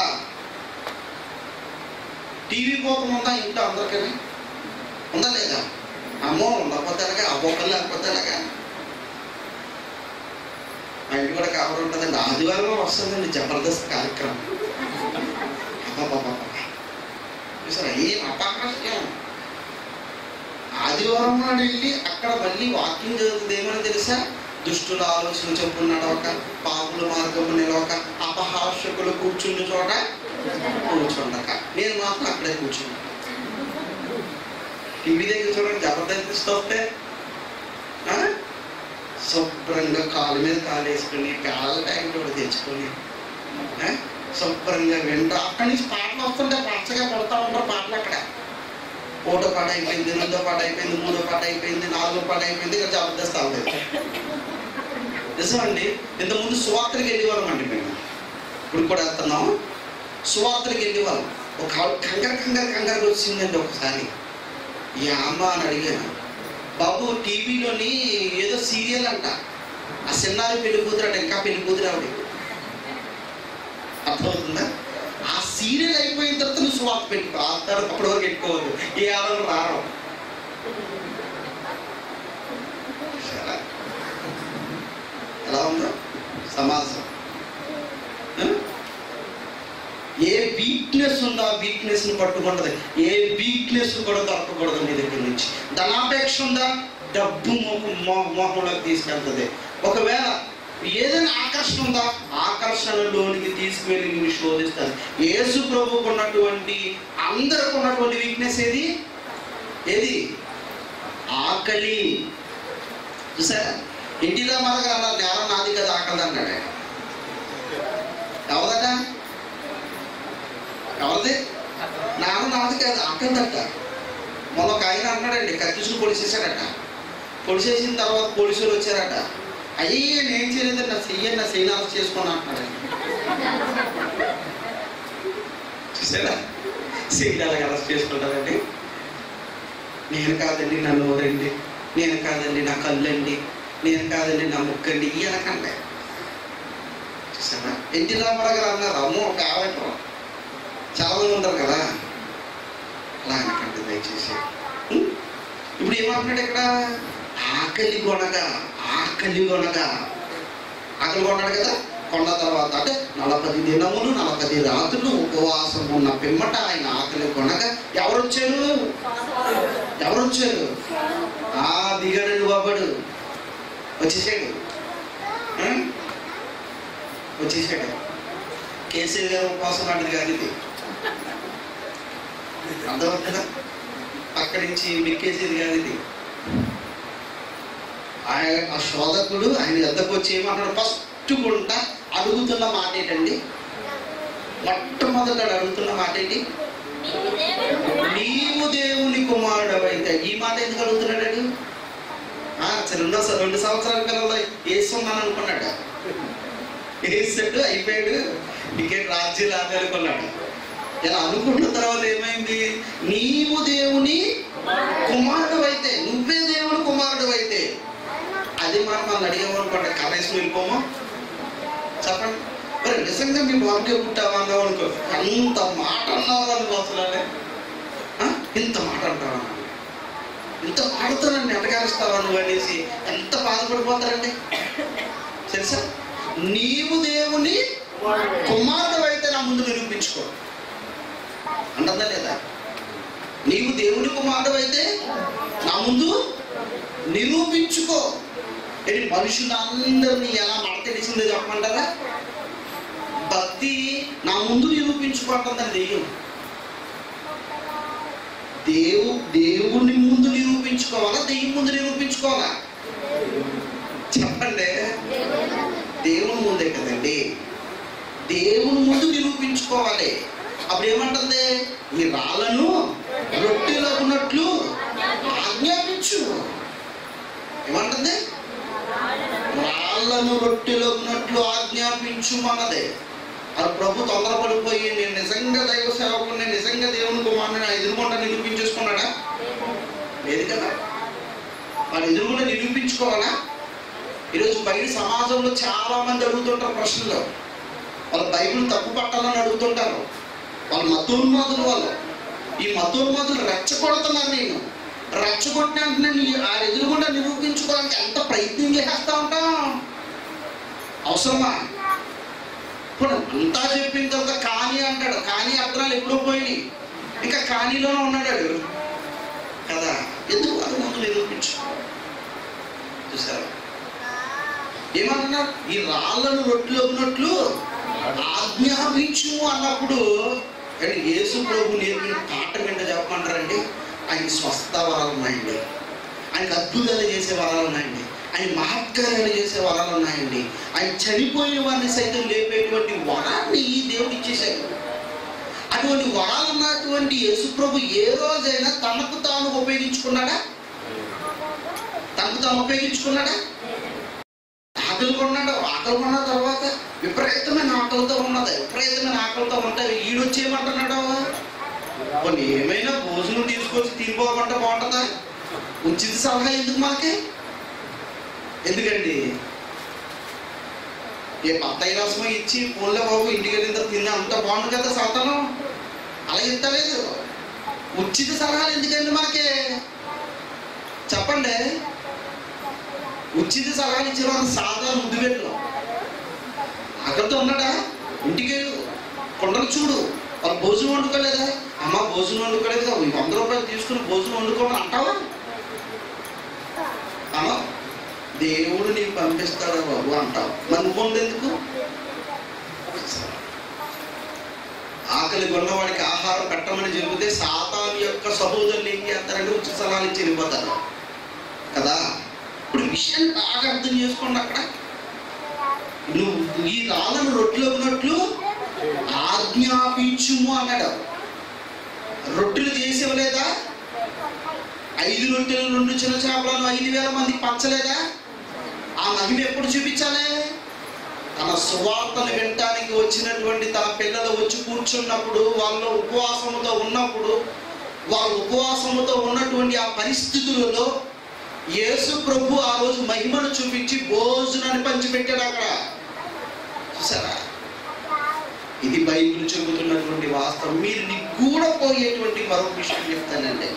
టీవీ కోపం ఉందా ఇంట్లో అందరికీ ఉందా లేదా అమ్మో ఉండకపోతే ఎలాగా అబ్బొక్కలు లేకపోతే ఎలాగా మా ఇంటి కూడా కవర్ ఉంటుందండి ఆదివారం వస్తుందండి జబర్దస్త్ కార్యక్రమం అబ్బబ్బబ్బబ్బ. చూసారా ఏం అపహాస్యం ఆదివారం నాడు వెళ్ళి అక్కడ మళ్ళీ వాకింగ్ జరుగుతుంది ఏమని తెలుసా దుష్టుల ఆలోచన చెప్పులు నడవక పాపుల మార్గము నిలవక అపహాస్యకులు కూర్చున్న చోట కూర్చుండక నేను మాత్రం అక్కడే కూర్చున్నాను టీవీ దగ్గర చూడండి జబర్దస్త్ వస్తే ఆ? శుభ్రంగా కాలు మీద కాలు వేసుకుని కాళ్ళ ప్యాకెట్ కూడా తెచ్చుకొని ఆ? శుభ్రంగా వింటూ అక్కడి నుంచి పాటలు వస్తుంటే పచ్చగా పడతా ఉంటారు పాటలు అక్కడ ఒకటో పాట అయిపోయింది రెండో పాట అయిపోయింది మూడో పాట అయిపోయింది నాలుగో పాట అయిపోయింది ఇక్కడ జబర్దస్త్ అవ్వలేదు నిజమండి ఇంతకుముందు సువార్తలకు వెళ్ళేవాళ్ళం అండి మేము ఇప్పుడు కూడా వెళ్తున్నాం సువార్తలకు వెళ్ళేవాళ్ళం ఒక ఆవిడ కంగారు కంగారు కంగారు వచ్చిందండి ఒకసారి ఈ అమ్మ అని అడిగాను బాబు టీవీలోని ఏదో సీరియల్ అంట ఆ చిన్నారి పెళ్లి కూతురు అంటే ఇంకా పెళ్లి కూతురు ఆవిడ అర్థమవుతుందా ఆ సీరియల్ అయిపోయిన తర్వాత నువ్వు స్వార్థ పెట్టుకో ఆ తర్వాత అప్పటి వరకు పెట్టుకోవద్దు ఏ ఆడలు రారు ఎలా? ఎలా ఉందో సమాజం ఆ? ఏ వీక్నెస్ ఉందో ఆ వీక్నెస్ ని పట్టుకుంటది ఏ వీక్నెస్ కూడా దొరకకూడదు మీ దగ్గర నుంచి ధనాపేక్ష ఉందా డబ్బు మొహం మొ- మొహంలోకి తీసుకెళ్తుంది ఒకవేళ ఏదైనా ఆకర్షణ ఉందా ఆకర్షణలోనికి తీసుకువెళ్ళి నేను శోధిస్తాను యేసు ప్రభుకు ఉన్నటువంటి అందరికి ఉన్నటువంటి వీక్నెస్ ఏది ఏది ఆకలి చూసారా ఇంటిలో మనకు అన్నారు నేరం నాది కదా ఆకలి అన్నాడు ఆయన ఎవరట ఎవరిది నాన్న నాది కాదు ఆకలిదట మొన్న ఒక ఆయన అన్నాడండి కత్తిసులు పొడిచేశాడట పొడిచేసిన తర్వాత పోలీసులు వచ్చారట అయ్యే నేను చేయలేదు నా చెయ్యని నా చెయ్యి అరెస్ట్ చేసుకుని అంటున్నాడు చూసారా చెయ్యి అలాగ అరెస్ట్ చేసుకుంటారండి నేను కాదండి నా నోరండి నేను కాదండి నా కళ్ళండి నేను కాదండి నా ముక్కండి ఈ అనకండి చూసారా ఎన్టీ రామారావు గారు అన్నారు అమ్మో ఒక ఆవటం చాలా మంది ఉంటారు కదా అలా అనకండి దయచేసి ఉం? ఇప్పుడు ఏమంటున్నాడు ఇక్కడ ఆకలి కొనగా ఆకలి కొనగా ఆకలి కొన్నాడు కదా కొన్న తర్వాత అంటే నలపది దినములు నలపది రాత్రులు ఉపవాసం ఉన్న పిమ్మట ఆయన ఆకలి కొనగా ఎవరు వచ్చారు ఎవరు వచ్చారు ఆ దిగడు బాబడు వచ్చేసాడు ఉం? వచ్చేసాడు కేసీఆర్ గారు ఉపవాసం లాంటిది కాదు ఇది అర్థమవుతుందా అక్కడి నుంచి మిక్కేసేది కాదు ఇది ఆయన ఆ శోధకుడు ఆయన ఎద్దకు వచ్చి ఏమన్నాడు ఫస్ట్ గుంట అడుగుతున్న మాట ఏంటండి మొట్టమొదట అడుగుతున్న మాట ఏంటి నీవు దేవుని నీవు దేవుని కుమారుడు అయితే ఈ మాట ఎందుకు అడుగుతున్నాడు ఆ, సరే, రెండో స- రెండు సంవత్సరాల పిల్లలు వేస్తున్నాను అనుకున్నాడు వేసాడు అయిపోయాడు టికెట్ రాజ్యం రాదు అనుకున్నాడు ఇలా అనుకున్న తర్వాత ఏమైంది నీవు దేవుని కుమారుడు అయితే నువ్వే దేవుని కుమారుడు అయితే అది మనం మనం అడిగామనుకోండి కనీసం వెళ్ళిపోమా చెప్పండి మరి నిజంగా మీ బాబుకే పుట్టావా అన్నావు అనుకో అంత మాట అన్నావు అనుకో అసలు ఆ? ఇంత మాట అంటావా ఇంత మాటతోనండి ఎటగారుస్తావా నువ్వు అనేసి ఎంత బాధపడిపోతారండి తెలుసా నీవు దేవుని కుమారుడు అయితే నా ముందు నిరూపించుకో అంటుందా లేదా నీవు దేవుని కుమారుడు అయితే నా ముందు నిరూపించుకో ఏంటి మనుషులందరినీ ఎలా మడతెడిసిందో చెప్పమంటారా భక్తి నా ముందు నిరూపించుకోవటం దెయ్యం దేవు దేవుని ముందు నిరూపించుకోవాలా దెయ్యం ముందు నిరూపించుకోవాలా చెప్పండి దేవుని ముందే కదండి దేవుని ముందు నిరూపించుకోవాలి అప్పుడు ఏమంటుంది ఈ రాళ్ళను రొట్టెలో ఉన్నట్లు ఆజ్ఞాపించు ఏమంటుంది రాళ్ళను రొట్టెలో ఉన్నట్లు ఆజ్ఞాపించు మనదే అది ప్రభు తొందరపడిపోయి నేను నిజంగా దైవ సేవకుని నిజంగా దేవుని కుమారుని నా ఎదురుకుండా నిరూపించేసుకున్నాడా లేదు కదా వాడు ఎదురుగుండా నిరూపించుకోవాలా ఈరోజు బయట సమాజంలో చాలా మంది అడుగుతుంటారు ప్రశ్నలు వాళ్ళు బైబిల్ తప్పు పట్టాలని అడుగుతుంటారు వాళ్ళు మతోన్మాదులు వాళ్ళు ఈ మతోన్మాదులు రెచ్చగొడుతున్నారు నేను రెచ్చగొట్టిన వెంటనే నీ ఆ ఎదురుగుండా నిరూపించుకోవడానికి ఎంత ప్రయత్నం చేస్తా ఉంటాం అవసరమా ఇప్పుడు అంతా చెప్పిన తర్వాత కానీ అంటాడు కానీ అర్థాలు ఎప్పుడో పోయినాయి ఇంకా కానీలోనే ఉన్నాడు వాడు. కదా ఎందుకు అది ముందు నిరూపించు చూసారా ఏమంటున్నారు ఈ రాళ్ళను రొట్టెలో ఉన్నట్లు ఆజ్ఞాపించు అన్నప్పుడు అంటే యేసు ప్రభు నేర్పిన పాఠం ఏంటో చెప్పమంటారండి ఆయన స్వస్థ వరాలు ఉన్నాయండి ఆయనకు అద్భుతాలు చేసే వరాలు ఉన్నాయండి ఆయన మహత్కార్యాలు చేసే వరాలు ఉన్నాయండి ఆయన చనిపోయిన వారిని సైతం లేపేటువంటి వరాన్ని ఈ దేవుడు ఇచ్చేశాడు అటువంటి వరాలు ఉన్నటువంటి యేసుప్రభు ఏ రోజైనా తనకు తాను ఉపయోగించుకున్నాడా తనకు తాను ఉపయోగించుకున్నాడా ఆకలి కొన్నాడు ఆకలి కొన్న తర్వాత విపరీతమైన ఆకలితో ఉన్నది విపరీతమైన ఆకలితో ఉంటే ఈడొచ్చి ఏమంటున్నాడు కొన్ని ఏమైనా భోజనం తీసుకొచ్చి తినిపోకుండా బాగుంటుందా ఉచిత సలహా ఎందుకు మాకే ఎందుకండి ఏ బత్తాయి రసం ఇచ్చి ఫోన్లో బాబు ఇంటికి వెళ్ళిన తర్వాత తిన్నా అంత బాగుంది కదా సాతాను అలా ఇస్తలేదు ఉచిత సలహాలు ఎందుకండి మాకే చెప్పండి ఉచిత సలహాలు ఇచ్చిన వాళ్ళు సాధారణ ముద్దు పెట్టు అక్కడితో ఉన్నాడా ఇంటికి వెళ్ళు కొండలు చూడు వాళ్ళు భోజనం వండుకోలేదా అమ్మ భోజనం వండుకోలేదు కదా ఈ వంద రూపాయలు తీసుకుని భోజనం వండుకోమని అంటావా అమ్మ దేవుడు నీకు పంపిస్తాడా బాబు అంటావు మరి నువ్వు వండేందుకు ఆకలి కొన్నవాడికి ఆహారం పెట్టమని చెబితే సాతాను యొక్క సహోదరులు ఏం చేస్తారంటే ఉచిత సలహాలు ఇచ్చి వెళ్ళిపోతారు కదా ఇప్పుడు విషయాన్ని బాగా అర్థం చేసుకోండి అక్కడ నువ్వు ఈ రాళ్ళను రొట్టెలో ఉన్నట్లు ఆజ్ఞాపించుము అన్నాడు రొట్టెలు చేసేవలేదా ఐదు రొట్టెలు రెండు చిన్న చేపలను ఐదు వేల మంది పంచలేదా ఆ మహిమ ఎప్పుడు చూపించాలి తన సువార్తను వినటానికి వచ్చినటువంటి తన పిల్లలు వచ్చి కూర్చున్నప్పుడు వాళ్ళు ఉపవాసముతో ఉన్నప్పుడు వాళ్ళు ఉపవాసముతో ఉన్నటువంటి ఆ పరిస్థితులలో యేసు ప్రభు ఆ రోజు మహిమను చూపించి భోజనాన్ని పంచిపెట్టాడు అక్కడ చూసారా ఇది బైబిల్ చెబుతున్నటువంటి వాస్తవం మీరు నిగూడపోయేటువంటి మరొక విషయం చెప్తానండి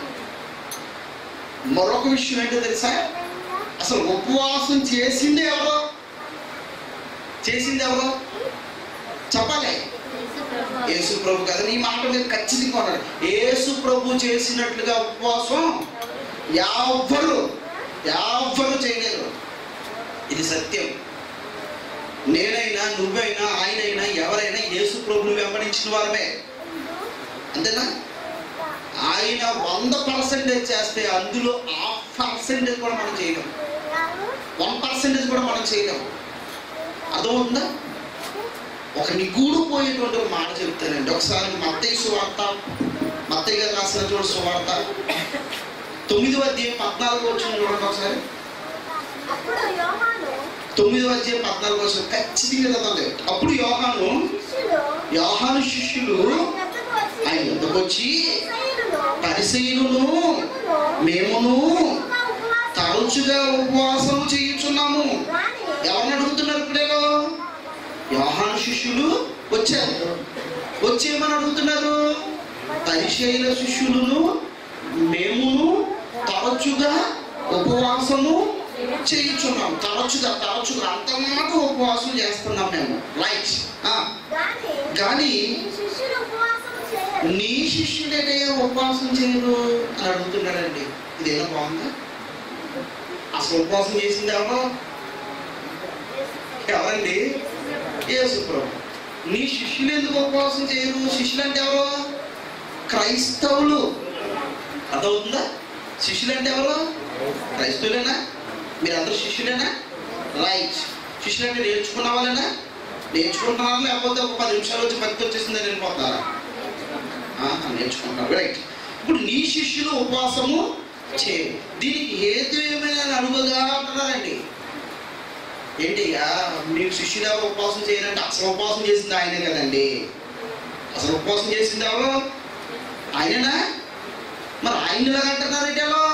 మరొక విషయం ఏంటో తెలుసా అసలు ఉపవాసం చేసింది ఎవరో చేసింది ఎవరో చెప్పాలి యేసు ప్రభు కదా ఈ మాట మీరు ఖచ్చితంగా ఉన్నారు యేసు ప్రభు చేసినట్లుగా ఉపవాసం ఎవ్వరు ఎవ్వరు చేయలేరు ఇది సత్యం నేనైనా నువ్వైనా ఆయనైనా ఎవరైనా యేసు ప్రభుని వెంబడించిన వారమే అంతేనా ఆయన వంద పర్సెంటేజ్ చేస్తే అందులో హాఫ్ పర్సెంటేజ్ కూడా మనం చేయలేం వన్ పర్సెంటేజ్ కూడా మనం చేయలేం అర్థమవుతుందా ఒక నిగూడు పోయేటువంటి ఒక మాట చెప్తానండి ఒకసారి మత్తయ్య సువార్త మత్తయ్య గారు రాసినటువంటి సువార్త తొమ్మిదవ అధ్యాయం పద్నాలుగు వచ్చిన చూడండి ఒకసారి అప్పుడు యోహాను తొమ్మిదవ అధ్యాయం పద్నాలుగు వచ్చిన ఖచ్చితంగా చదవండి అప్పుడు యోహాను శిష్యులు యోహాను శిష్యులు ఆయన వద్దకు వచ్చి ఆయన వద్దకు వచ్చి పరిసయ్యులను, పరిసయులను మేమును ఇంకా ఉపవాసం తరచుగా ఉపవాసం చేయుచున్నాము రాని ఎవరిని అడుగుతున్నారు ఇప్పుడేలో యోహాను శిష్యులు వచ్చారు వచ్చి ఏమని అడుగుతున్నారు పరిచయుల శిష్యులను మేమును తరచుగా ఉపవాసము చేయుచున్నాం తరచుగా తరచుగా అంతమాట ఉపవాసం చేస్తున్నాం మేము రైట్ గాని కానీ ఈ శిష్యులు ఉపవాసము చేయరు నీ శిష్యులేనే ఉపవాసం చేయరు అని అడుగుతున్నాడండి ఇదేనా బాగుందా అసలు ఉపవాసం చేసింది ఎవరో ఎవరండి యేసు ప్రభు నీ శిష్యులు ఎందుకు ఉపవాసం చేయరు శిష్యులు అంటే ఎవరు క్రైస్తవులు అర్థమవుతుందా శిష్యులు అంటే ఎవరు క్రైస్తవులేనా మీరందరూ శిష్యులేనా రైట్ శిష్యులు అంటే నేర్చుకున్న వాళ్ళేనా నేర్చుకుంటున్నారా లేకపోతే ఒక పది నిమిషాలు వచ్చి పత్తి వచ్చేసిందని వెళ్ళిపోతారా ఆహా, నేర్చుకుంటారు రైట్ ఇప్పుడు నీ శిష్యులు ఉపవాసము చేయరు దీనికి హేతు ఏమైనా అడుగుగా అంటున్నారండి ఏంటిగా మీకు శిష్యులు ఎవరు ఉపవాసం చేయాలంటే అసలు ఉపవాసం చేసింది ఆయనే కదండి అసలు ఉపవాసం చేసింది ఎవరు ఆయననా మరి ఆయన ఇలా అంటున్నారు ఏంటో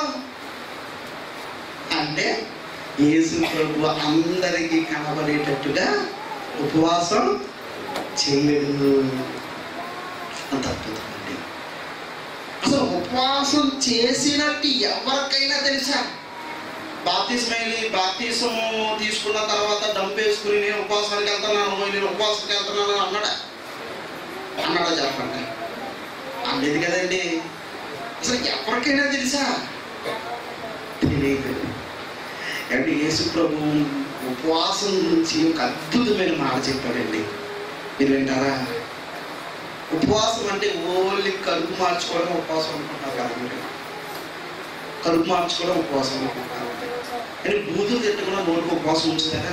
అంటే యేసు ప్రభు అందరికీ కనబడేటట్టుగా ఉపవాసం చేయలేదు అంత అద్భుతం అండి అసలు ఉపవాసం చేసినట్టు ఎవరికైనా తెలుసా బాప్తిస్మైలి బాప్తిసము తీసుకున్న తర్వాత డంపేసుకుని నేను ఉపవాసానికి వెళ్తున్నాను నేను ఉపవాసానికి వెళ్తున్నాను అని అన్నాడా అన్నాడా చెప్పండి అనేది కదండి అసలు ఎవరికైనా తెలుసా తెలియదు అంటే యేసు ప్రభు ఉపవాసం గురించి ఒక అద్భుతమైన మాట చెప్పాడండి మీరు వింటారా ఉపవాసం అంటే ఓన్లీ కడుపు మార్చుకోవడం ఉపవాసం అనుకుంటున్నారు కదా మీరు కడుపు మార్చుకోవడం ఉపవాసం అనుకుంటున్నారు కానీ బూతులు తిట్టకుండా నోటికి ఉపవాసం ఉంచుతారా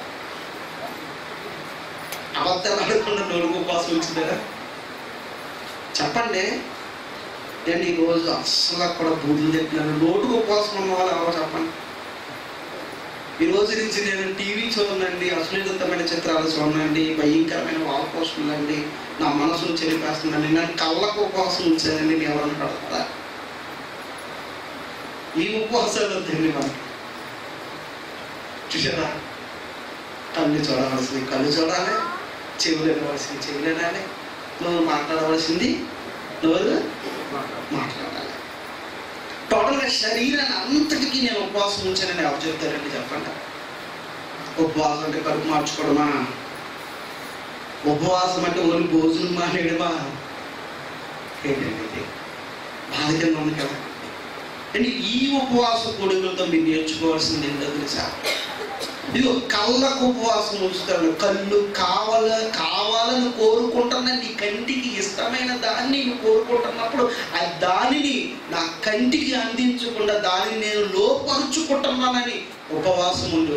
అబద్ధాలు ఆడకుండా నోటికి ఉపవాసం ఉంచుతారా చెప్పండి నేను ఈ రోజు అస్సలు కూడా బూతులు తిట్టినాను నోటికి ఉపవాసం ఉన్న వాళ్ళు ఎవరో చెప్పండి ఈ రోజు నుంచి నేను టీవీ చూడనండి అశ్లీలతమైన చిత్రాలు చూడనండి భయంకరమైన వాల్ పోస్టులండి నా మనసును చెరిపేస్తుందండి నేను కళ్ళకు ఉపవాసం ఉంచానండి నేను ఎవరన్నా కడతారా ఈ ఉపవాసాలు వద్దండి మనకి చూసారా కళ్ళు చూడవలసింది కళ్ళు చూడాలి చెవులు వినవలసింది చెవులు వినాలి నువ్వు మాట్లాడవలసింది నువ్వు మాట్లాడాలి టోటల్గా శరీరాన్ని అంతటికీ నేను ఉపవాసం ఉంచానని ఎవరు చెప్తారండి చెప్పండి ఉపవాసం అంటే కడుపు మార్చుకోవడమా ఉపవాసం అంటే ఓన్లీ భోజనం మానేయడమా ఏంటండి ఇది బాధ కింద ఉంది కదా అంటే ఈ ఉపవాస కొడుకులతో మీరు నేర్చుకోవాల్సింది ఏంటో తెలుసా ఇదిగో కళ్ళకు ఉపవాసం ఉంచుతాడు కళ్ళు కావాల కావాలని కోరుకుంటున్నా నీ కంటికి ఇష్టమైన దాన్ని నువ్వు కోరుకుంటున్నప్పుడు ఆ దానిని నా కంటికి అందించకుండా దానిని నేను లోపరుచుకుంటున్నానని ఉపవాసం ఉండు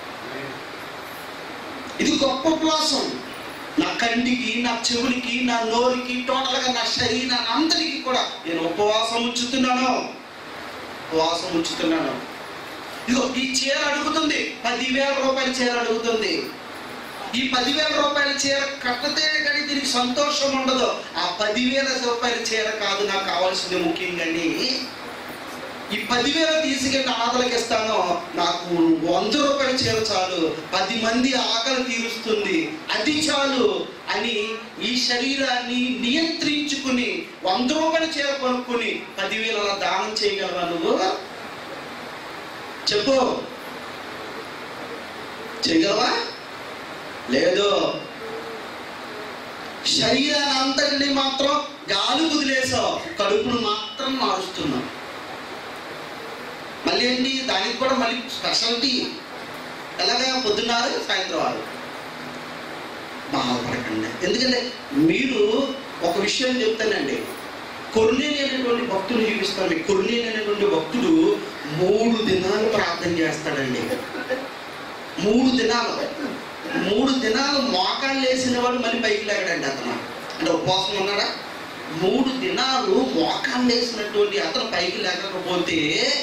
ఇది గొప్ప ఉపవాసం నా కంటికి నా చెవులకి నా నోరుకి టోటల్గా నా శరీరాన్ని అందరికీ కూడా నేను ఉపవాసం ఉంచుతున్నాను ఉపవాసం ఉంచుతున్నాను ఇదిగో ఈ చీర అడుగుతుంది పదివేల రూపాయల చీర అడుగుతుంది ఈ పదివేల రూపాయల చీర కట్టతే కానీ దీనికి సంతోషం ఉండదు ఆ పదివేల రూపాయల చీర కాదు నాకు కావాల్సింది ముఖ్యంగా ఈ పదివేలు తీసుకెళ్ళి ఆదలకి ఇస్తాను నాకు వంద రూపాయల చీర చాలు పది మంది ఆకలి తీరుస్తుంది అది చాలు అని ఈ శరీరాన్ని నియంత్రించుకుని వంద రూపాయల చీర కొనుక్కుని పదివేల అలా దానం చేయగలవా నువ్వు చెప్పు చేయగలవా లేదు శరీరాన్ని అంతటిని మాత్రం గాలి వదిలేసావు కడుపును మాత్రం మారుస్తున్నావు మళ్ళీ ఏంటి దానికి కూడా మళ్ళీ స్పెషాలిటీ ఎలాగా పొద్దున్నారు సాయంత్రం ఆరు బాధపడకండి ఎందుకంటే మీరు ఒక విషయం చెప్తానండి కొర్నేని అనేటువంటి భక్తుడు చూపిస్తాను మీకు కొర్నేని అనేటువంటి భక్తుడు మూడు దినాలు ప్రార్థన చేస్తాడండి మూడు దినాలు మూడు దినాలు మోకాళ్ళు వేసిన వాడు మళ్ళీ పైకి లేగడండి అతను అంటే ఉపవాసం ఉన్నాడా మూడు దినాలు మోకాళ్ళు వేసినటువంటి అతను పైకి లేకపోతే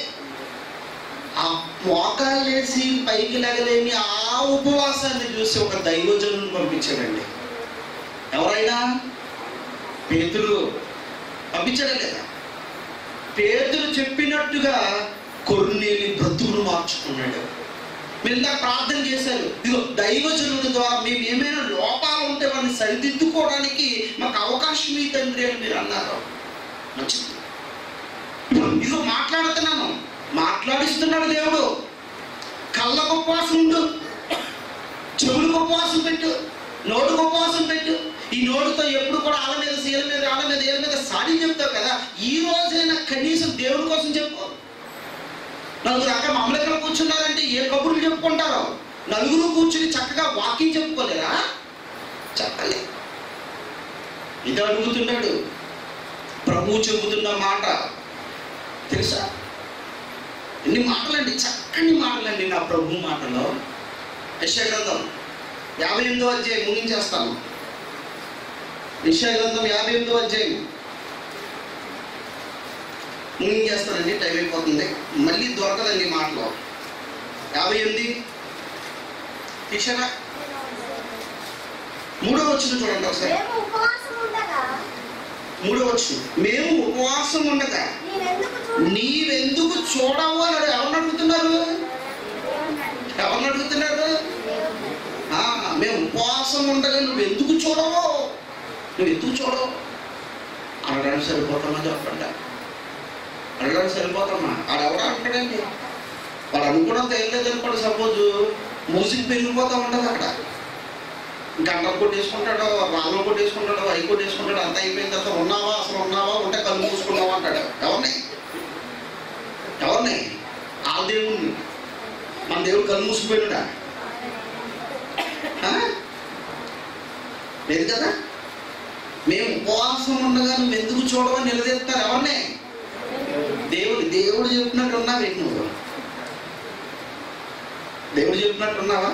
ఆ మోకాళ్ళు వేసి పైకి లేగలేని ఆ ఉపవాసాన్ని చూసి ఒక దైవజనుని పంపించాడండి ఎవరైనా పేతులు పంపించాడా లేదా పేతులు చెప్పినట్టుగా కొన్నేని బ్రతుకును మార్చుకున్నాడు మీరు ఇందాక ప్రార్థన చేశారు ఇదిగో దైవజనుడి ద్వారా మేము ఏమైనా లోపాలు ఉంటే వాడిని సరిదిద్దుకోవడానికి మాకు అవకాశం ఈ తండ్రి అని మీరు అన్నారు మంచిది ఇప్పుడు ఇదిగో మాట్లాడుతున్నాను మాట్లాడిస్తున్నాడు దేవుడు కళ్ళకు ఉపవాసం ఉండు చెవులకు ఉపవాసం పెట్టు నోటుకు ఉపవాసం పెట్టు ఈ నోటుతో ఎప్పుడు కూడా ఆళ్ళ మీద సీల మీద ఆళ్ళ మీద ఏళ్ళ మీద సాడి చెప్తావు కదా ఈ రోజైనా కనీసం దేవుడి కోసం చెప్పు నలుగురు అక్కడ మమ్మల్ని ఎక్కడ కూర్చున్నారంటే ఏ కబుర్లు చెప్పుకుంటారో నలుగురు కూర్చుని చక్కగా వాకింగ్ చెప్పుకోలేరా చెప్పలే ఇది అడుగుతున్నాడు ప్రభు చెబుతున్న మాట తెలుసా ఎన్ని మాటలండి చక్కని మాటలండి నా ప్రభు మాటలో యశగ్రంథం యాభై ఎనిమిదో అధ్యాయం ముగించేస్తాను యశగ్రంథం యాభై ఎనిమిదో అధ్యాయం ముగించేస్తానండి టైం అయిపోతుంది మళ్ళీ దొరకదండి ఈ మాటలో యాభై ఎనిమిది తీసారా మూడో వచ్చిన చూడండి ఒకసారి మేము ఉపవాసం ఉండగా మూడో వచ్చిన మేము ఉపవాసం ఉండగా నేనెందుకు చూడ నీవెందుకు చూడవు అని ఎవరిని అడుగుతున్నారు ఎవరిని అడుగుతున్నారు ఆ, మేము ఉపవాసం ఉండగా నువ్వు ఎందుకు చూడవు నువ్వు ఎందుకు చూడవు అడగడానికి సరిపోతామా చెప్పండి అడగడానికి సరిపోతామా ఆడెవడ అంటాడండి వాడు అనుకున్నంత ఏం లేదనుకోండి సపోజ్ మ్యూజిక్ పెరిగిపోతా ఉండదు అక్కడ గంటలు కొట్టేసుకుంటాడు రాళ్ళు కొట్టేసుకుంటాడు అవి కొట్టేసుకుంటాడు అంత అయిపోయిన తర్వాత ఉన్నావా అసలు ఉన్నావా ఉంటే కళ్ళు మూసుకున్నావా అంటాడు ఎవరిని ఎవరిని ఆ దేవుణ్ణి మన దేవుడు కళ్ళు మూసిపోయినాడా ఆ? లేదు కదా మేము ఉపవాసం ఉండగా నువ్వు ఎందుకు చూడవని నిలదీస్తారు ఎవరిని దేవుడు దేవుడు చెప్పినట్టు ఉన్నావు ఏంటి నువ్వు దేవుడు చెప్పినట్టు ఉన్నావా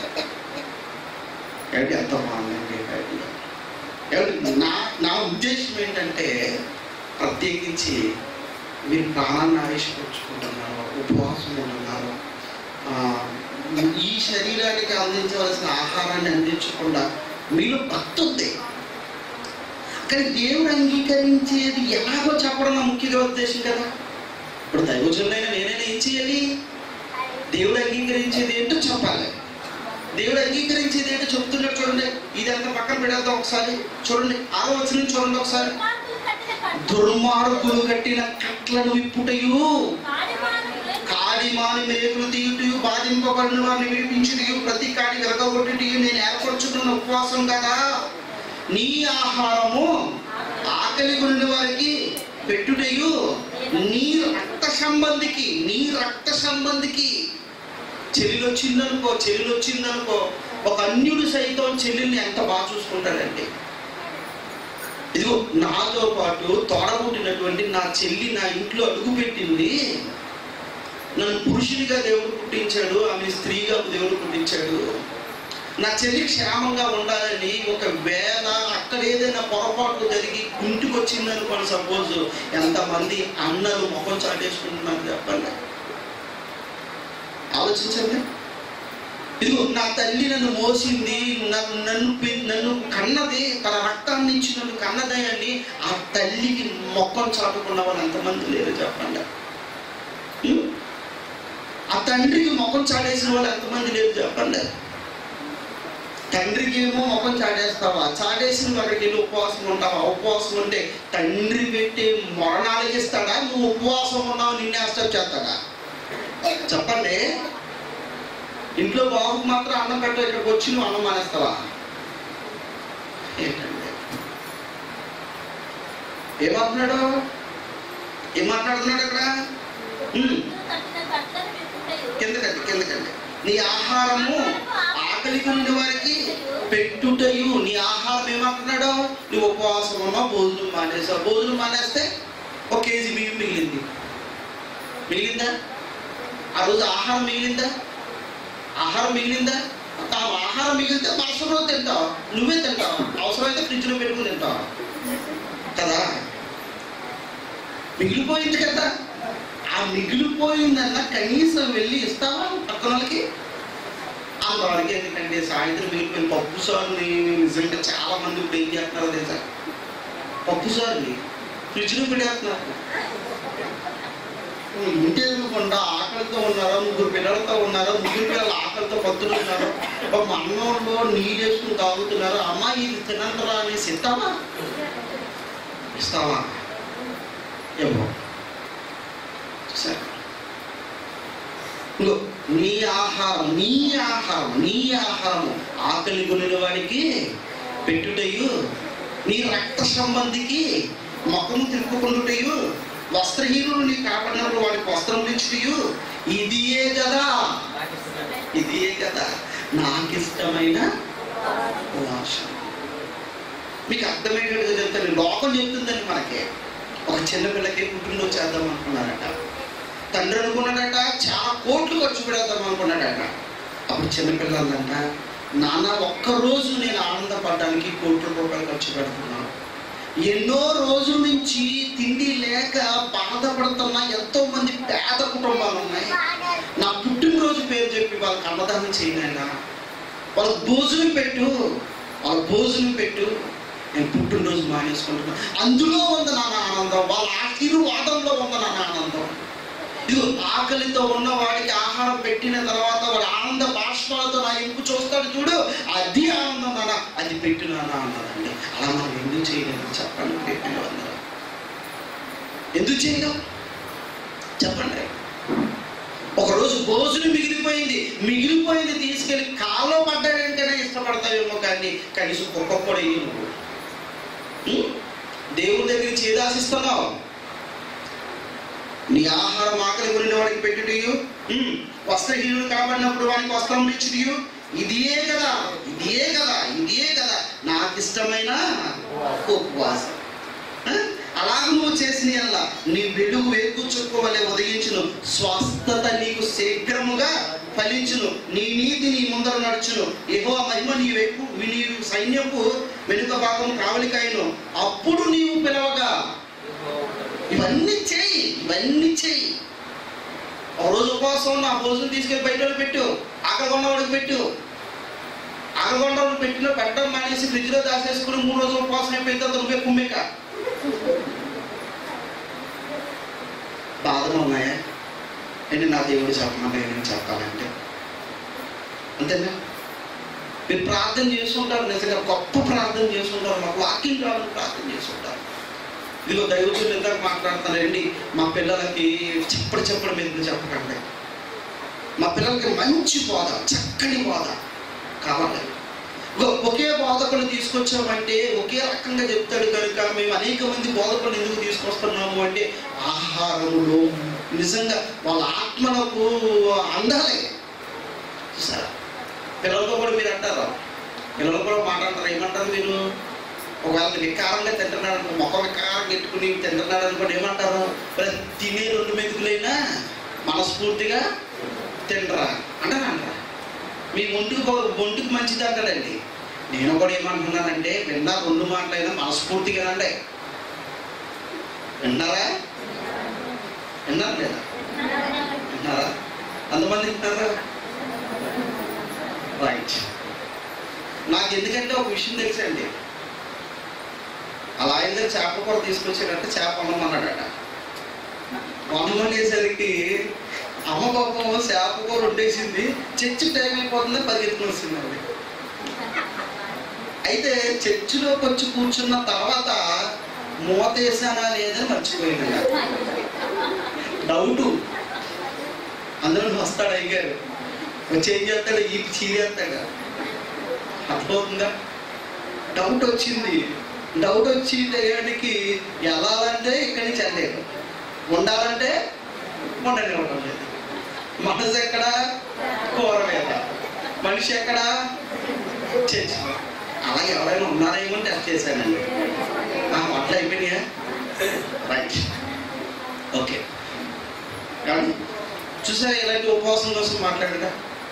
ఏమిటి ఎంత బాగుందండి ఏమిటి నా నా ఉద్దేశం ఏంటంటే ప్రత్యేకించి మీరు ప్రాణాన్ని ఆవిష్కరించుకుంటున్నారు ఉపవాసం ఉంటున్నారు ఆ, ఈ శరీరానికి అందించవలసిన ఆహారాన్ని అందించకుండా మీలో భక్తి ఉంది కానీ దేవుడు అంగీకరించేది ఎలాగో చెప్పడం నా ముఖ్య ఉద్దేశం కదా ఇప్పుడు దైవజనులైనా నేనైనా ఏం చేయాలి దేవుడు అంగీకరించేది ఏంటో చెప్పాలి దేవుడు అంగీకరించేది ఏంటో చెప్తున్నట్టు చూడండి ఇది అంత పక్కన పెడేద్దాం ఒకసారి చూడండి ఆరో వచ్చిన చూడండి ఒకసారి దుర్మార్గులు కట్టిన కట్టు. దుర్మార్గులు కట్టిన కట్లను విప్పుటయు కాడిమానులే కాడిమాని మేకులు తీయుటయు బాధింపబడిన వారిని విడిపించుటయు ప్రతి కాడి వెలగొట్టుటయు నేను ఏర్పరచుకున్న ఉపవాసం కదా నీ ఆహారము ఆకలి కొనిన వారికి పెట్టుటయు నీ రక్త సంబంధికి నీ రక్త సంబంధికి చెల్లెలు వచ్చిందనుకో చెల్లెలు వచ్చిందనుకో ఒక అన్యుడు సైతం చెల్లెల్ని ఎంత బాగా చూసుకుంటాడండి ఇదిగో నాతో పాటు తోడబుట్టినటువంటి నా చెల్లి నా ఇంట్లో అడుగు పెట్టింది నన్ను పురుషునిగా దేవుడు పుట్టించాడు ఆమె స్త్రీగా దేవుడు పుట్టించాడు నా చెల్లి క్షేమంగా ఉండాలని ఒకవేళ అక్కడ ఏదైనా పొరపాటు జరిగి ఇంటికి వచ్చింది అనుకోండి సపోజ్ ఎంతమంది అన్నలు ముఖం చాటేసుకుంటున్నారు చెప్పండి ఆలోచించండి ఇదిగో నా తల్లి నన్ను మోసింది నన్ను నన్ను పె- నన్ను కన్నది తన రక్తాన్ని ఇచ్చి నన్ను కన్నదే అని ఆ తల్లికి మొక్కం చాటుకున్న వాళ్ళు ఎంతమంది లేరు చెప్పండి ఉం? ఆ తండ్రికి ముఖం చాటేసిన వాళ్ళు ఎంతమంది లేరు చెప్పండి తండ్రికి ఏమో ముఖం చాటేస్తావా చాటేసిన వారికి వెళ్ళి ఉపవాసం ఉంటావా ఉపవాసం ఉంటే తండ్రి పెట్టి మొరణాలకిస్తాడా నువ్వు ఉపవాసం ఉన్నావు నిన్నే అస్టప్ చేస్తాడా చెప్పండి ఇంట్లో బాబుకు మాత్రం అన్నం పెట్ట ఇక్కడికి వచ్చి నువ్వు అన్నం మానేస్తావా ఏంటండి ఏమంటున్నాడు ఏం మాట్లాడుతున్నాడు అక్కడ ఉమ్. కట్టిన కట్లను విప్పుటయు. కిందకండి కిందకండి నీ ఆహారము ఆకలి ఉండే వారికి పెట్టుటయు నీ ఆహారం ఏమంటున్నాడు నీ ఉపవాసం ఉన్నా భోజనం మానేసావు భోజనం మానేస్తే ఒక కేజీ బియ్యం మిగిలింది మిగిలిందా ఆ రోజు ఆహారం మిగిలిందా ఆహారం మిగిలిందా ఆ ఆహారం మిగిలితే మరుసటి రోజు తింటావు నువ్వే తింటావు అవసరమైతే ఫ్రిడ్జ్లో పెట్టుకుని తింటావు కదా మిగిలిపోయింది కదా ఆ మిగిలిపోయిందన్న కనీసం వెళ్ళి ఇస్తావా పక్కన వాళ్ళకి అంతవరకు ఎందుకంటే సాయంత్రం మిగిలిపోయిన పప్పు సార్ని నిజంగా చాలా మంది ఇప్పుడు ఏం చేస్తున్నారో తెలుసా పప్పు సార్ని ఫ్రిడ్జ్లో పెట్టేస్తున్నారు ఇంటి ఎదురుకుండా ఆకలితో ఉన్నారో ముగ్గురు పిల్లలతో ఉన్నారో ముగ్గురు పిల్లలు ఆకలితో పత్తులున్నారు ఒక అన్నంలో నీళ్ళు వేసుకుని తాగుతున్నారు అమ్మ ఇది తినంతరా అనేసి ఇస్తావా ఇస్తావా ఏమో సరే ఇంకో నీ ఆహారం నీ ఆహారం నీ ఆహారము ఆకలి కొనిన వాడికి పెట్టుటయు నీ రక్త సంబంధికి ముఖము తిప్పుకుంటుటయు వస్త్రహీనులు నీ కాపాడినప్పుడు వాడికి వస్త్రం ఇచ్చుటయు ఇదియే కదా ఇదియే కదా నాకు ఇష్టమైన ఉపవాసం మీకు అర్థమయ్యేటట్టుగా చెప్తాను లోకం చెప్తుందండి మనకి ఒక చిన్న పిల్లకి పుట్టినరోజు చేద్దాం అనుకున్నారట తండ్రి అనుకున్నాడట చాలా కోట్లు ఖర్చు పెడదాం అనుకున్నాడట అప్పుడు చిన్నపిల్లలంట నాన్న ఒక్కరోజు నేను ఆనందపడడానికి కోట్ల రూపాయలు ఖర్చు పెడుతున్నాను ఎన్నో రోజుల నుంచి తిండి లేక బాధపడుతున్న ఎంతో మంది పేద కుటుంబాలు ఉన్నాయి నా పుట్టినరోజు పేరు చెప్పి వాళ్ళకి అన్నదానం చేయనైనా వాళ్ళకి భోజనం పెట్టు వాళ్ళ భోజనం పెట్టు నేను పుట్టినరోజు మానేసుకుంటున్నాను అందులో ఉంది నా ఆనందం వాళ్ళ ఆశీర్వాదంలో ఉంది నా ఆనందం ఇది ఆకలితో ఉన్న వాడికి ఆహారం పెట్టిన తర్వాత వాడు ఆనంద బాష్పాలతో నా ఇంపు చూస్తాడు చూడు అది ఆనందం నాన్న అది పెట్టు నాన్న అన్నదండి అలా మనం ఎందుకు చేయలేదు చెప్పండి పెట్టిన వందలు ఎందుకు చేయగలం చెప్పండి ఒకరోజు భోజనం మిగిలిపోయింది మిగిలిపోయింది తీసుకెళ్ళి కాల్లో పడ్డాడంటేనే ఇష్టపడతావేమో కానీ కనీసం కుక్క కూడా ఇయ్యి నువ్వు ఉం? దేవుడి దగ్గర చేదాసిస్తున్నావు నీ ఆహారం ఆకలి కొనిన వాడికి పెట్టుటయు వస్త్రహీనుడు కాబడినప్పుడు వాడికి వస్త్రం ఇచ్చుటయు ఇదియే కదా ఇదియే కదా ఇదియే కదా నాకు ఇష్టమైన ఉపవాసం ఆ? అలాగ నువ్వు చేసిన యెడల నీ వెలుగు వేకూర్చుకోవలే ఉదయించును స్వస్థత నీకు శీఘ్రముగా ఫలించును నీ నీతి నీ ముందర నడుచును ఏహో మహిమ నీ వైపు నీ సైన్యపు వెనుక భాగం కావలికాయను అప్పుడు నీవు పిలవగా ఇవన్నీ చేయి ఇవన్నీ చేయి ఒక రోజు ఉపవాసం నా భోజనం తీసుకెళ్ళి బయట పెట్టు ఆకలి ఆగగొండవాడికి పెట్టు ఆగగొండవాడికి పెట్టిలో పెట్టడం మానేసి ఫ్రిడ్జ్లో దాచేసుకుని మూడు రోజులు ఉపవాసం అయిపోయిన తర్వాత నువ్వే కుమ్మేక బాధలు ఉన్నాయా ఏంటి నా దేవుడు చెప్పమంటే నేను చెప్పాలంటే అంతేనా మీరు ప్రార్థన చేసుకుంటారు నిజంగా గొప్ప ప్రార్థన చేసుకుంటారు మాకు వాక్యం కావాలని ప్రార్థన చేసుకుంటారు ఇదిగో దైవజులు ఇందాక మాట్లాడుతున్నారండి మా పిల్లలకి చెప్పడి చెప్పడి మీద చెప్పకండి మా పిల్లలకి మంచి బోధ చక్కని బోధ కావాలి ఇగో ఒకే బోధకుడు తీసుకొచ్చామంటే ఒకే రకంగా చెప్తాడు కనుక మేము అనేక మంది బోధకులు ఎందుకు తీసుకొస్తున్నాము అంటే ఆహారములో నిజంగా వాళ్ళ ఆత్మలకు అందాలి చూసారా పిల్లలతో కూడా మీరు అంటారు పిల్లలు కూడా మాట్లాడతారు ఏమంటారు మీరు ఒకవేళ వికారంగా తింటున్నాడు అనుకో మొక్క వికారం పెట్టుకుని తింటున్నాడు అనుకోండి ఏమంటారు మరి తినే రెండు మెతుకులైనా మనస్ఫూర్తిగా తినరా అంటారా అంటారా మీ ఒంటికి బా- ఒంటికి మంచిది అంటాడండి నేను కూడా ఏమంటున్నానంటే విన్నా రెండు మాటలైనా మనస్ఫూర్తిగా అంటే విన్నారా విన్నారు లేదా విన్నారా అంతమంది విన్నారా రైట్ నాకు ఎందుకంటే ఒక విషయం తెలుసండి అలా అయితే చేప కూర తీసుకొచ్చాడంటే చేప వండమన్నాడట వండమనేసరికి అమ్మ పాపం చేప కూర వండేసింది చర్చి టైం అయిపోతుంది పరిగెత్తుకుని వస్తుందండి అయితే చర్చిలోకి వచ్చి కూర్చున్న తర్వాత మూత వేసానా లేదని మర్చిపోయింది డౌటు అందులో వస్తాడు అయ్యారు వచ్చి ఏం చేస్తాడు ఈ చీరేస్తాడు అర్థమవుతుందా డౌట్ వచ్చింది డౌట్ వచ్చి టయానికి వెళ్ళాలంటే ఇక్కడి నుంచి వెళ్ళలేదు ఉండాలంటే ఉండనివ్వడం లేదు మనసు ఎక్కడ కూర మీద మనిషి ఎక్కడ చర్చి అలా ఎవరైనా ఉన్నారేమో టెస్ట్ చేశానండి ఆ, అట్లా అయిపోయినాయా రైట్ ఓకే కానీ చూసారా ఇలాంటి ఉపవాసం కోసం మాట్లాడగా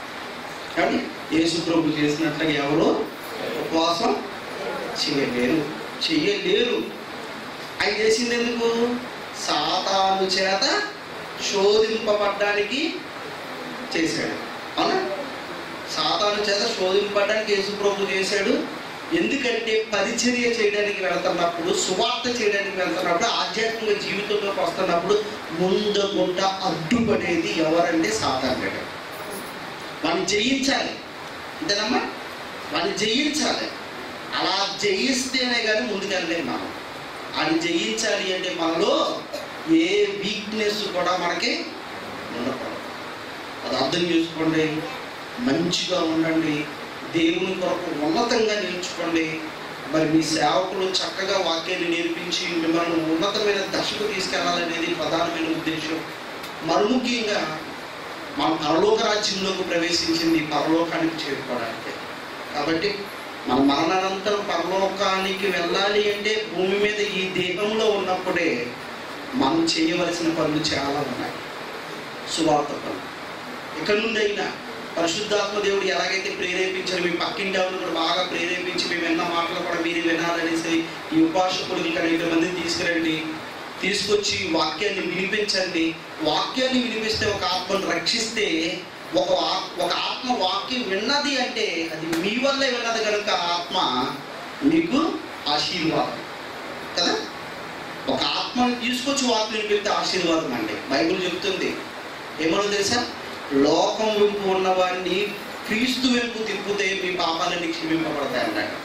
కానీ యేసు ప్రభు చేసినట్లుగా ఎవరు ఉపవాసం చేయలేరు చెయ్యలేరు ఆయన చేసింది ఎందుకు సాతాను చేత శోధింపబడ్డానికి చేశాడు అవునా సాతాను చేత శోధింపబడ్డానికి యేసు ప్రభు చేశాడు ఎందుకంటే పరిచర్య చేయడానికి వెళ్తున్నప్పుడు సువార్త చేయడానికి వెళ్తున్నప్పుడు ఆధ్యాత్మిక జీవితంలోకి వస్తున్నప్పుడు ముందగుంట అడ్డుపడేది ఎవరంటే సాతానుడు వాడిని జయించాలి అంతేనమ్మా వాడిని జయించాలి అలా జయిస్తేనే కానీ ముందుకెళ్ళలేము మనం వాడిని జయించాలి అంటే మనలో ఏ వీక్నెస్ కూడా మనకి ఉండకూడదు అది అర్థం చేసుకోండి మంచిగా ఉండండి దేవుని కొరకు ఉన్నతంగా నేర్చుకోండి మరి మీ సేవకులు చక్కగా వాక్యాన్ని నేర్పించి మిమ్మల్ని ఉన్నతమైన దశకు తీసుకెళ్లాలనేది ప్రధానమైన ఉద్దేశం మరి ముఖ్యంగా మన పరలోక రాజ్యంలోకి ప్రవేశించింది పరలోకానికి చేరుకోవడానికి కాబట్టి మన మరణానంతరం పరలోకానికి వెళ్ళాలి అంటే భూమి మీద ఈ దేహంలో ఉన్నప్పుడే మనం చేయవలసిన పనులు చాలా ఉన్నాయి సువార్త పనులు ఇక్కడ నుండి అయినా పరిశుద్ధాత్మ దేవుడు ఎలాగైతే ప్రేరేపించారు మీ పక్కింటి ఆవిడ కూడా బాగా ప్రేరేపించి మేము విన్న మాటలు కూడా మీరు వినాలనేసి ఈ ఉపాసకుడికి ఇక్కడ ఐదు మందిని తీసుకురండి తీసుకొచ్చి వాక్యాన్ని వినిపించండి వాక్యాన్ని వినిపిస్తే ఒక ఆత్మను రక్షిస్తే ఒక ఆ- ఒక ఆత్మ వాక్యం విన్నది అంటే అది మీ వల్లే విన్నది కనుక ఆ ఆత్మ మీకు ఆశీర్వాదం కదా ఒక ఆత్మని తీసుకొచ్చి వాక్యం వినిపిస్తే ఆశీర్వాదం అండి బైబిల్ చెప్తుంది ఏమన్నా తెలుసా లోకం వెంపు ఉన్నవాడిని క్రీస్తు వెంపు తిప్పితే మీ పాపాలన్నీ క్షమింపబడతాయి అన్నాడు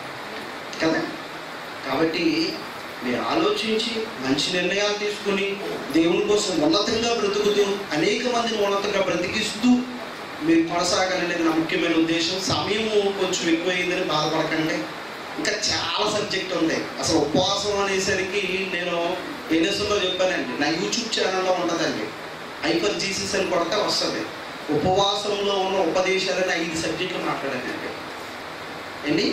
కదా కాబట్టి మీరు ఆలోచించి మంచి నిర్ణయాలు తీసుకుని దేవుని కోసం ఉన్నతంగా బ్రతుకుతూ అనేక మందిని ఉన్నతంగా బ్రతికిస్తూ మీరు కొనసాగాలనేది నా ముఖ్యమైన ఉద్దేశం సమయము కొంచెం ఎక్కువైందని బాధపడకండి ఇంకా చాలా సబ్జెక్ట్ ఉంది అసలు ఉపవాసం అనేసరికి నేను ఎన్ఎస్లో చెప్పానండి నా యూట్యూబ్ ఛానల్లో ఉంటుందండి హైపర్ జీసస్ అని కొడితే వస్తుంది ఉపవాసంలో ఉన్న ఉపదేశాలని ఐదు సబ్జెక్టులు మాట్లాడానండి ఏంటి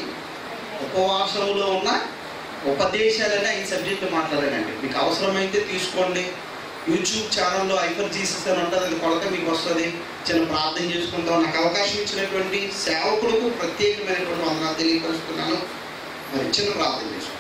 ఉపవాసంలో ఉన్న ఉపదేశాలని ఐదు సబ్జెక్టులు మాట్లాడానండి మీకు అవసరమైతే తీసుకోండి యూట్యూబ్ ఛానల్లో హైపర్ జీసస్ అని ఉంటుంది అది కొలత మీకు వస్తుంది చిన్న ప్రార్థన చేసుకుంటాం నాకు అవకాశం ఇచ్చినటువంటి సేవకులకు ప్రత్యేకమైనటువంటి వందనాలు తెలియపరుస్తున్నాను మరి చిన్న ప్రార్థన చేసుకుంటాం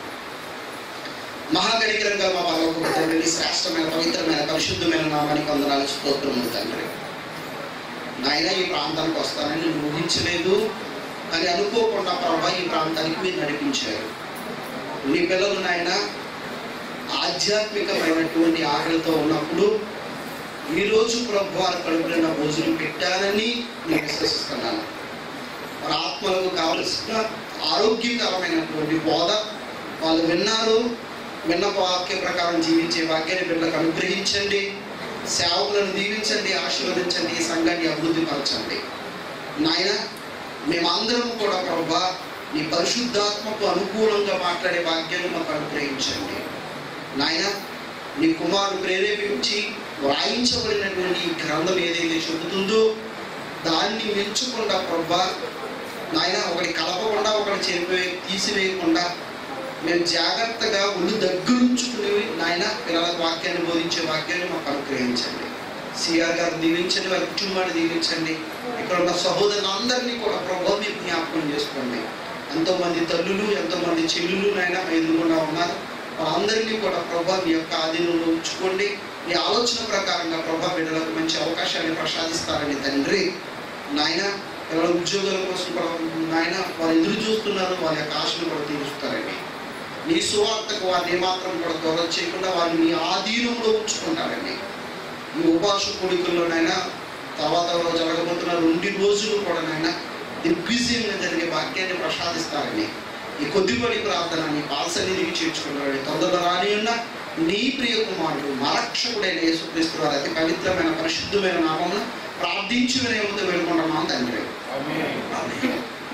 మహాగణికరంగా మా పరలోక తండ్రి శ్రేష్టమైన పవిత్రమైన పరిశుద్ధమైన నామానికి వందనాలు స్తోత్రములు తండ్రి నాయన ఈ ప్రాంతానికి వస్తానని నేను ఊహించలేదు అని అనుకోకుండా ప్రభా ఈ ప్రాంతానికి మీరు నడిపించారు నీ పిల్లలు నాయన ఆధ్యాత్మికమైనటువంటి ఆకలితో ఉన్నప్పుడు ఈరోజు ప్రభు వారి కడుపున భోజనం పెట్టానని నేను విశ్వసిస్తున్నాను మన ఆత్మలకు కావలసిన ఆరోగ్యకరమైనటువంటి బోధ వాళ్ళు విన్నారు విన్న వాక్య ప్రకారం జీవించే వాక్యాన్ని బిడ్డలకు అనుగ్రహించండి సేవకులను దీవించండి ఆశీర్వదించండి ఈ సంఘాన్ని అభివృద్ధి పరచండి నాయన మేమందరం కూడా ప్రభా నీ పరిశుద్ధాత్మకు అనుకూలంగా మాట్లాడే భాగ్యాన్ని మాకు అనుగ్రహించండి నాయన నీ కుమారుడు ప్రేరేపించి వ్రాయించబడినటువంటి ఈ గ్రంథం ఏదైతే చెబుతుందో దాన్ని మెచ్చుకుండా ప్రభా నాయన ఒకటి కలపకుండా ఒకటి చెరిపి తీసివేయకుండా మేము జాగ్రత్తగా ఒళ్ళు దగ్గరుంచుకుని నాయన పిల్లలకు వాక్యాన్ని బోధించే వాక్యాన్ని మాకు అనుగ్రహించండి సిఆర్ గారు దీవించండి వారి కుటుంబాన్ని దీవించండి ఇక్కడ ఉన్న సహోదరులందరినీ కూడా ప్రభావ మీరు జ్ఞాపకం చేసుకోండి ఎంతోమంది తల్లులు ఎంతోమంది చెల్లులు నాయన ఎదురుగుండా ఉన్నారు అందరినీ కూడా ప్రభా మీ యొక్క ఆధీనంలో ఉంచుకోండి మీ ఆలోచన ప్రకారంగా ప్రభా బిడ్డలకు మంచి అవకాశాన్ని ప్రసాదిస్తారని తండ్రి నాయన ఎవరి ఉద్యోగాల కోసం కూడా నాయన వారు ఎదురు చూస్తున్నారు వారి యొక్క ఆశను కూడా తీరుస్తారండి నీ సువార్తకు వారిని ఏమాత్రం కూడా దూరం చేయకుండా వారిని మీ ఆధీనంలో ఉంచుకుంటారండి ఈ ఉపాస కోడికల్లోనైనా తర్వాత జరగబోతున్న రెండు రోజులు కూడా నాయన దిగ్విజయంగా జరిగే భాగ్యాన్ని ప్రసాదిస్తారని ఈ కొద్దిపడి ప్రార్థన నీ పాల్సన్నిధికి చేర్చుకున్నాడు తొందరలో రాని ఉన్న నీ ప్రియ కుమారుడు మరక్షకుడైన యేసుక్రీస్తు వారి అతి పవిత్రమైన పరిశుద్ధమైన నామమున ప్రార్థించి వినయముతో వేడుకుంటున్నాం తండ్రి ఆమేన్.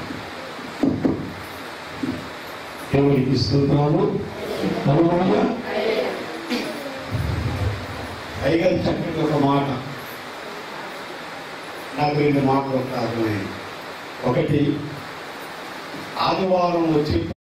దేవునికి స్తోత్రాలు హల్లెలూయా అయ్యగారు చక్కటి ఒక మాట నాకు రెండు మాటలు అర్థమైంది ఒకటి ఆదివారం వచ్చి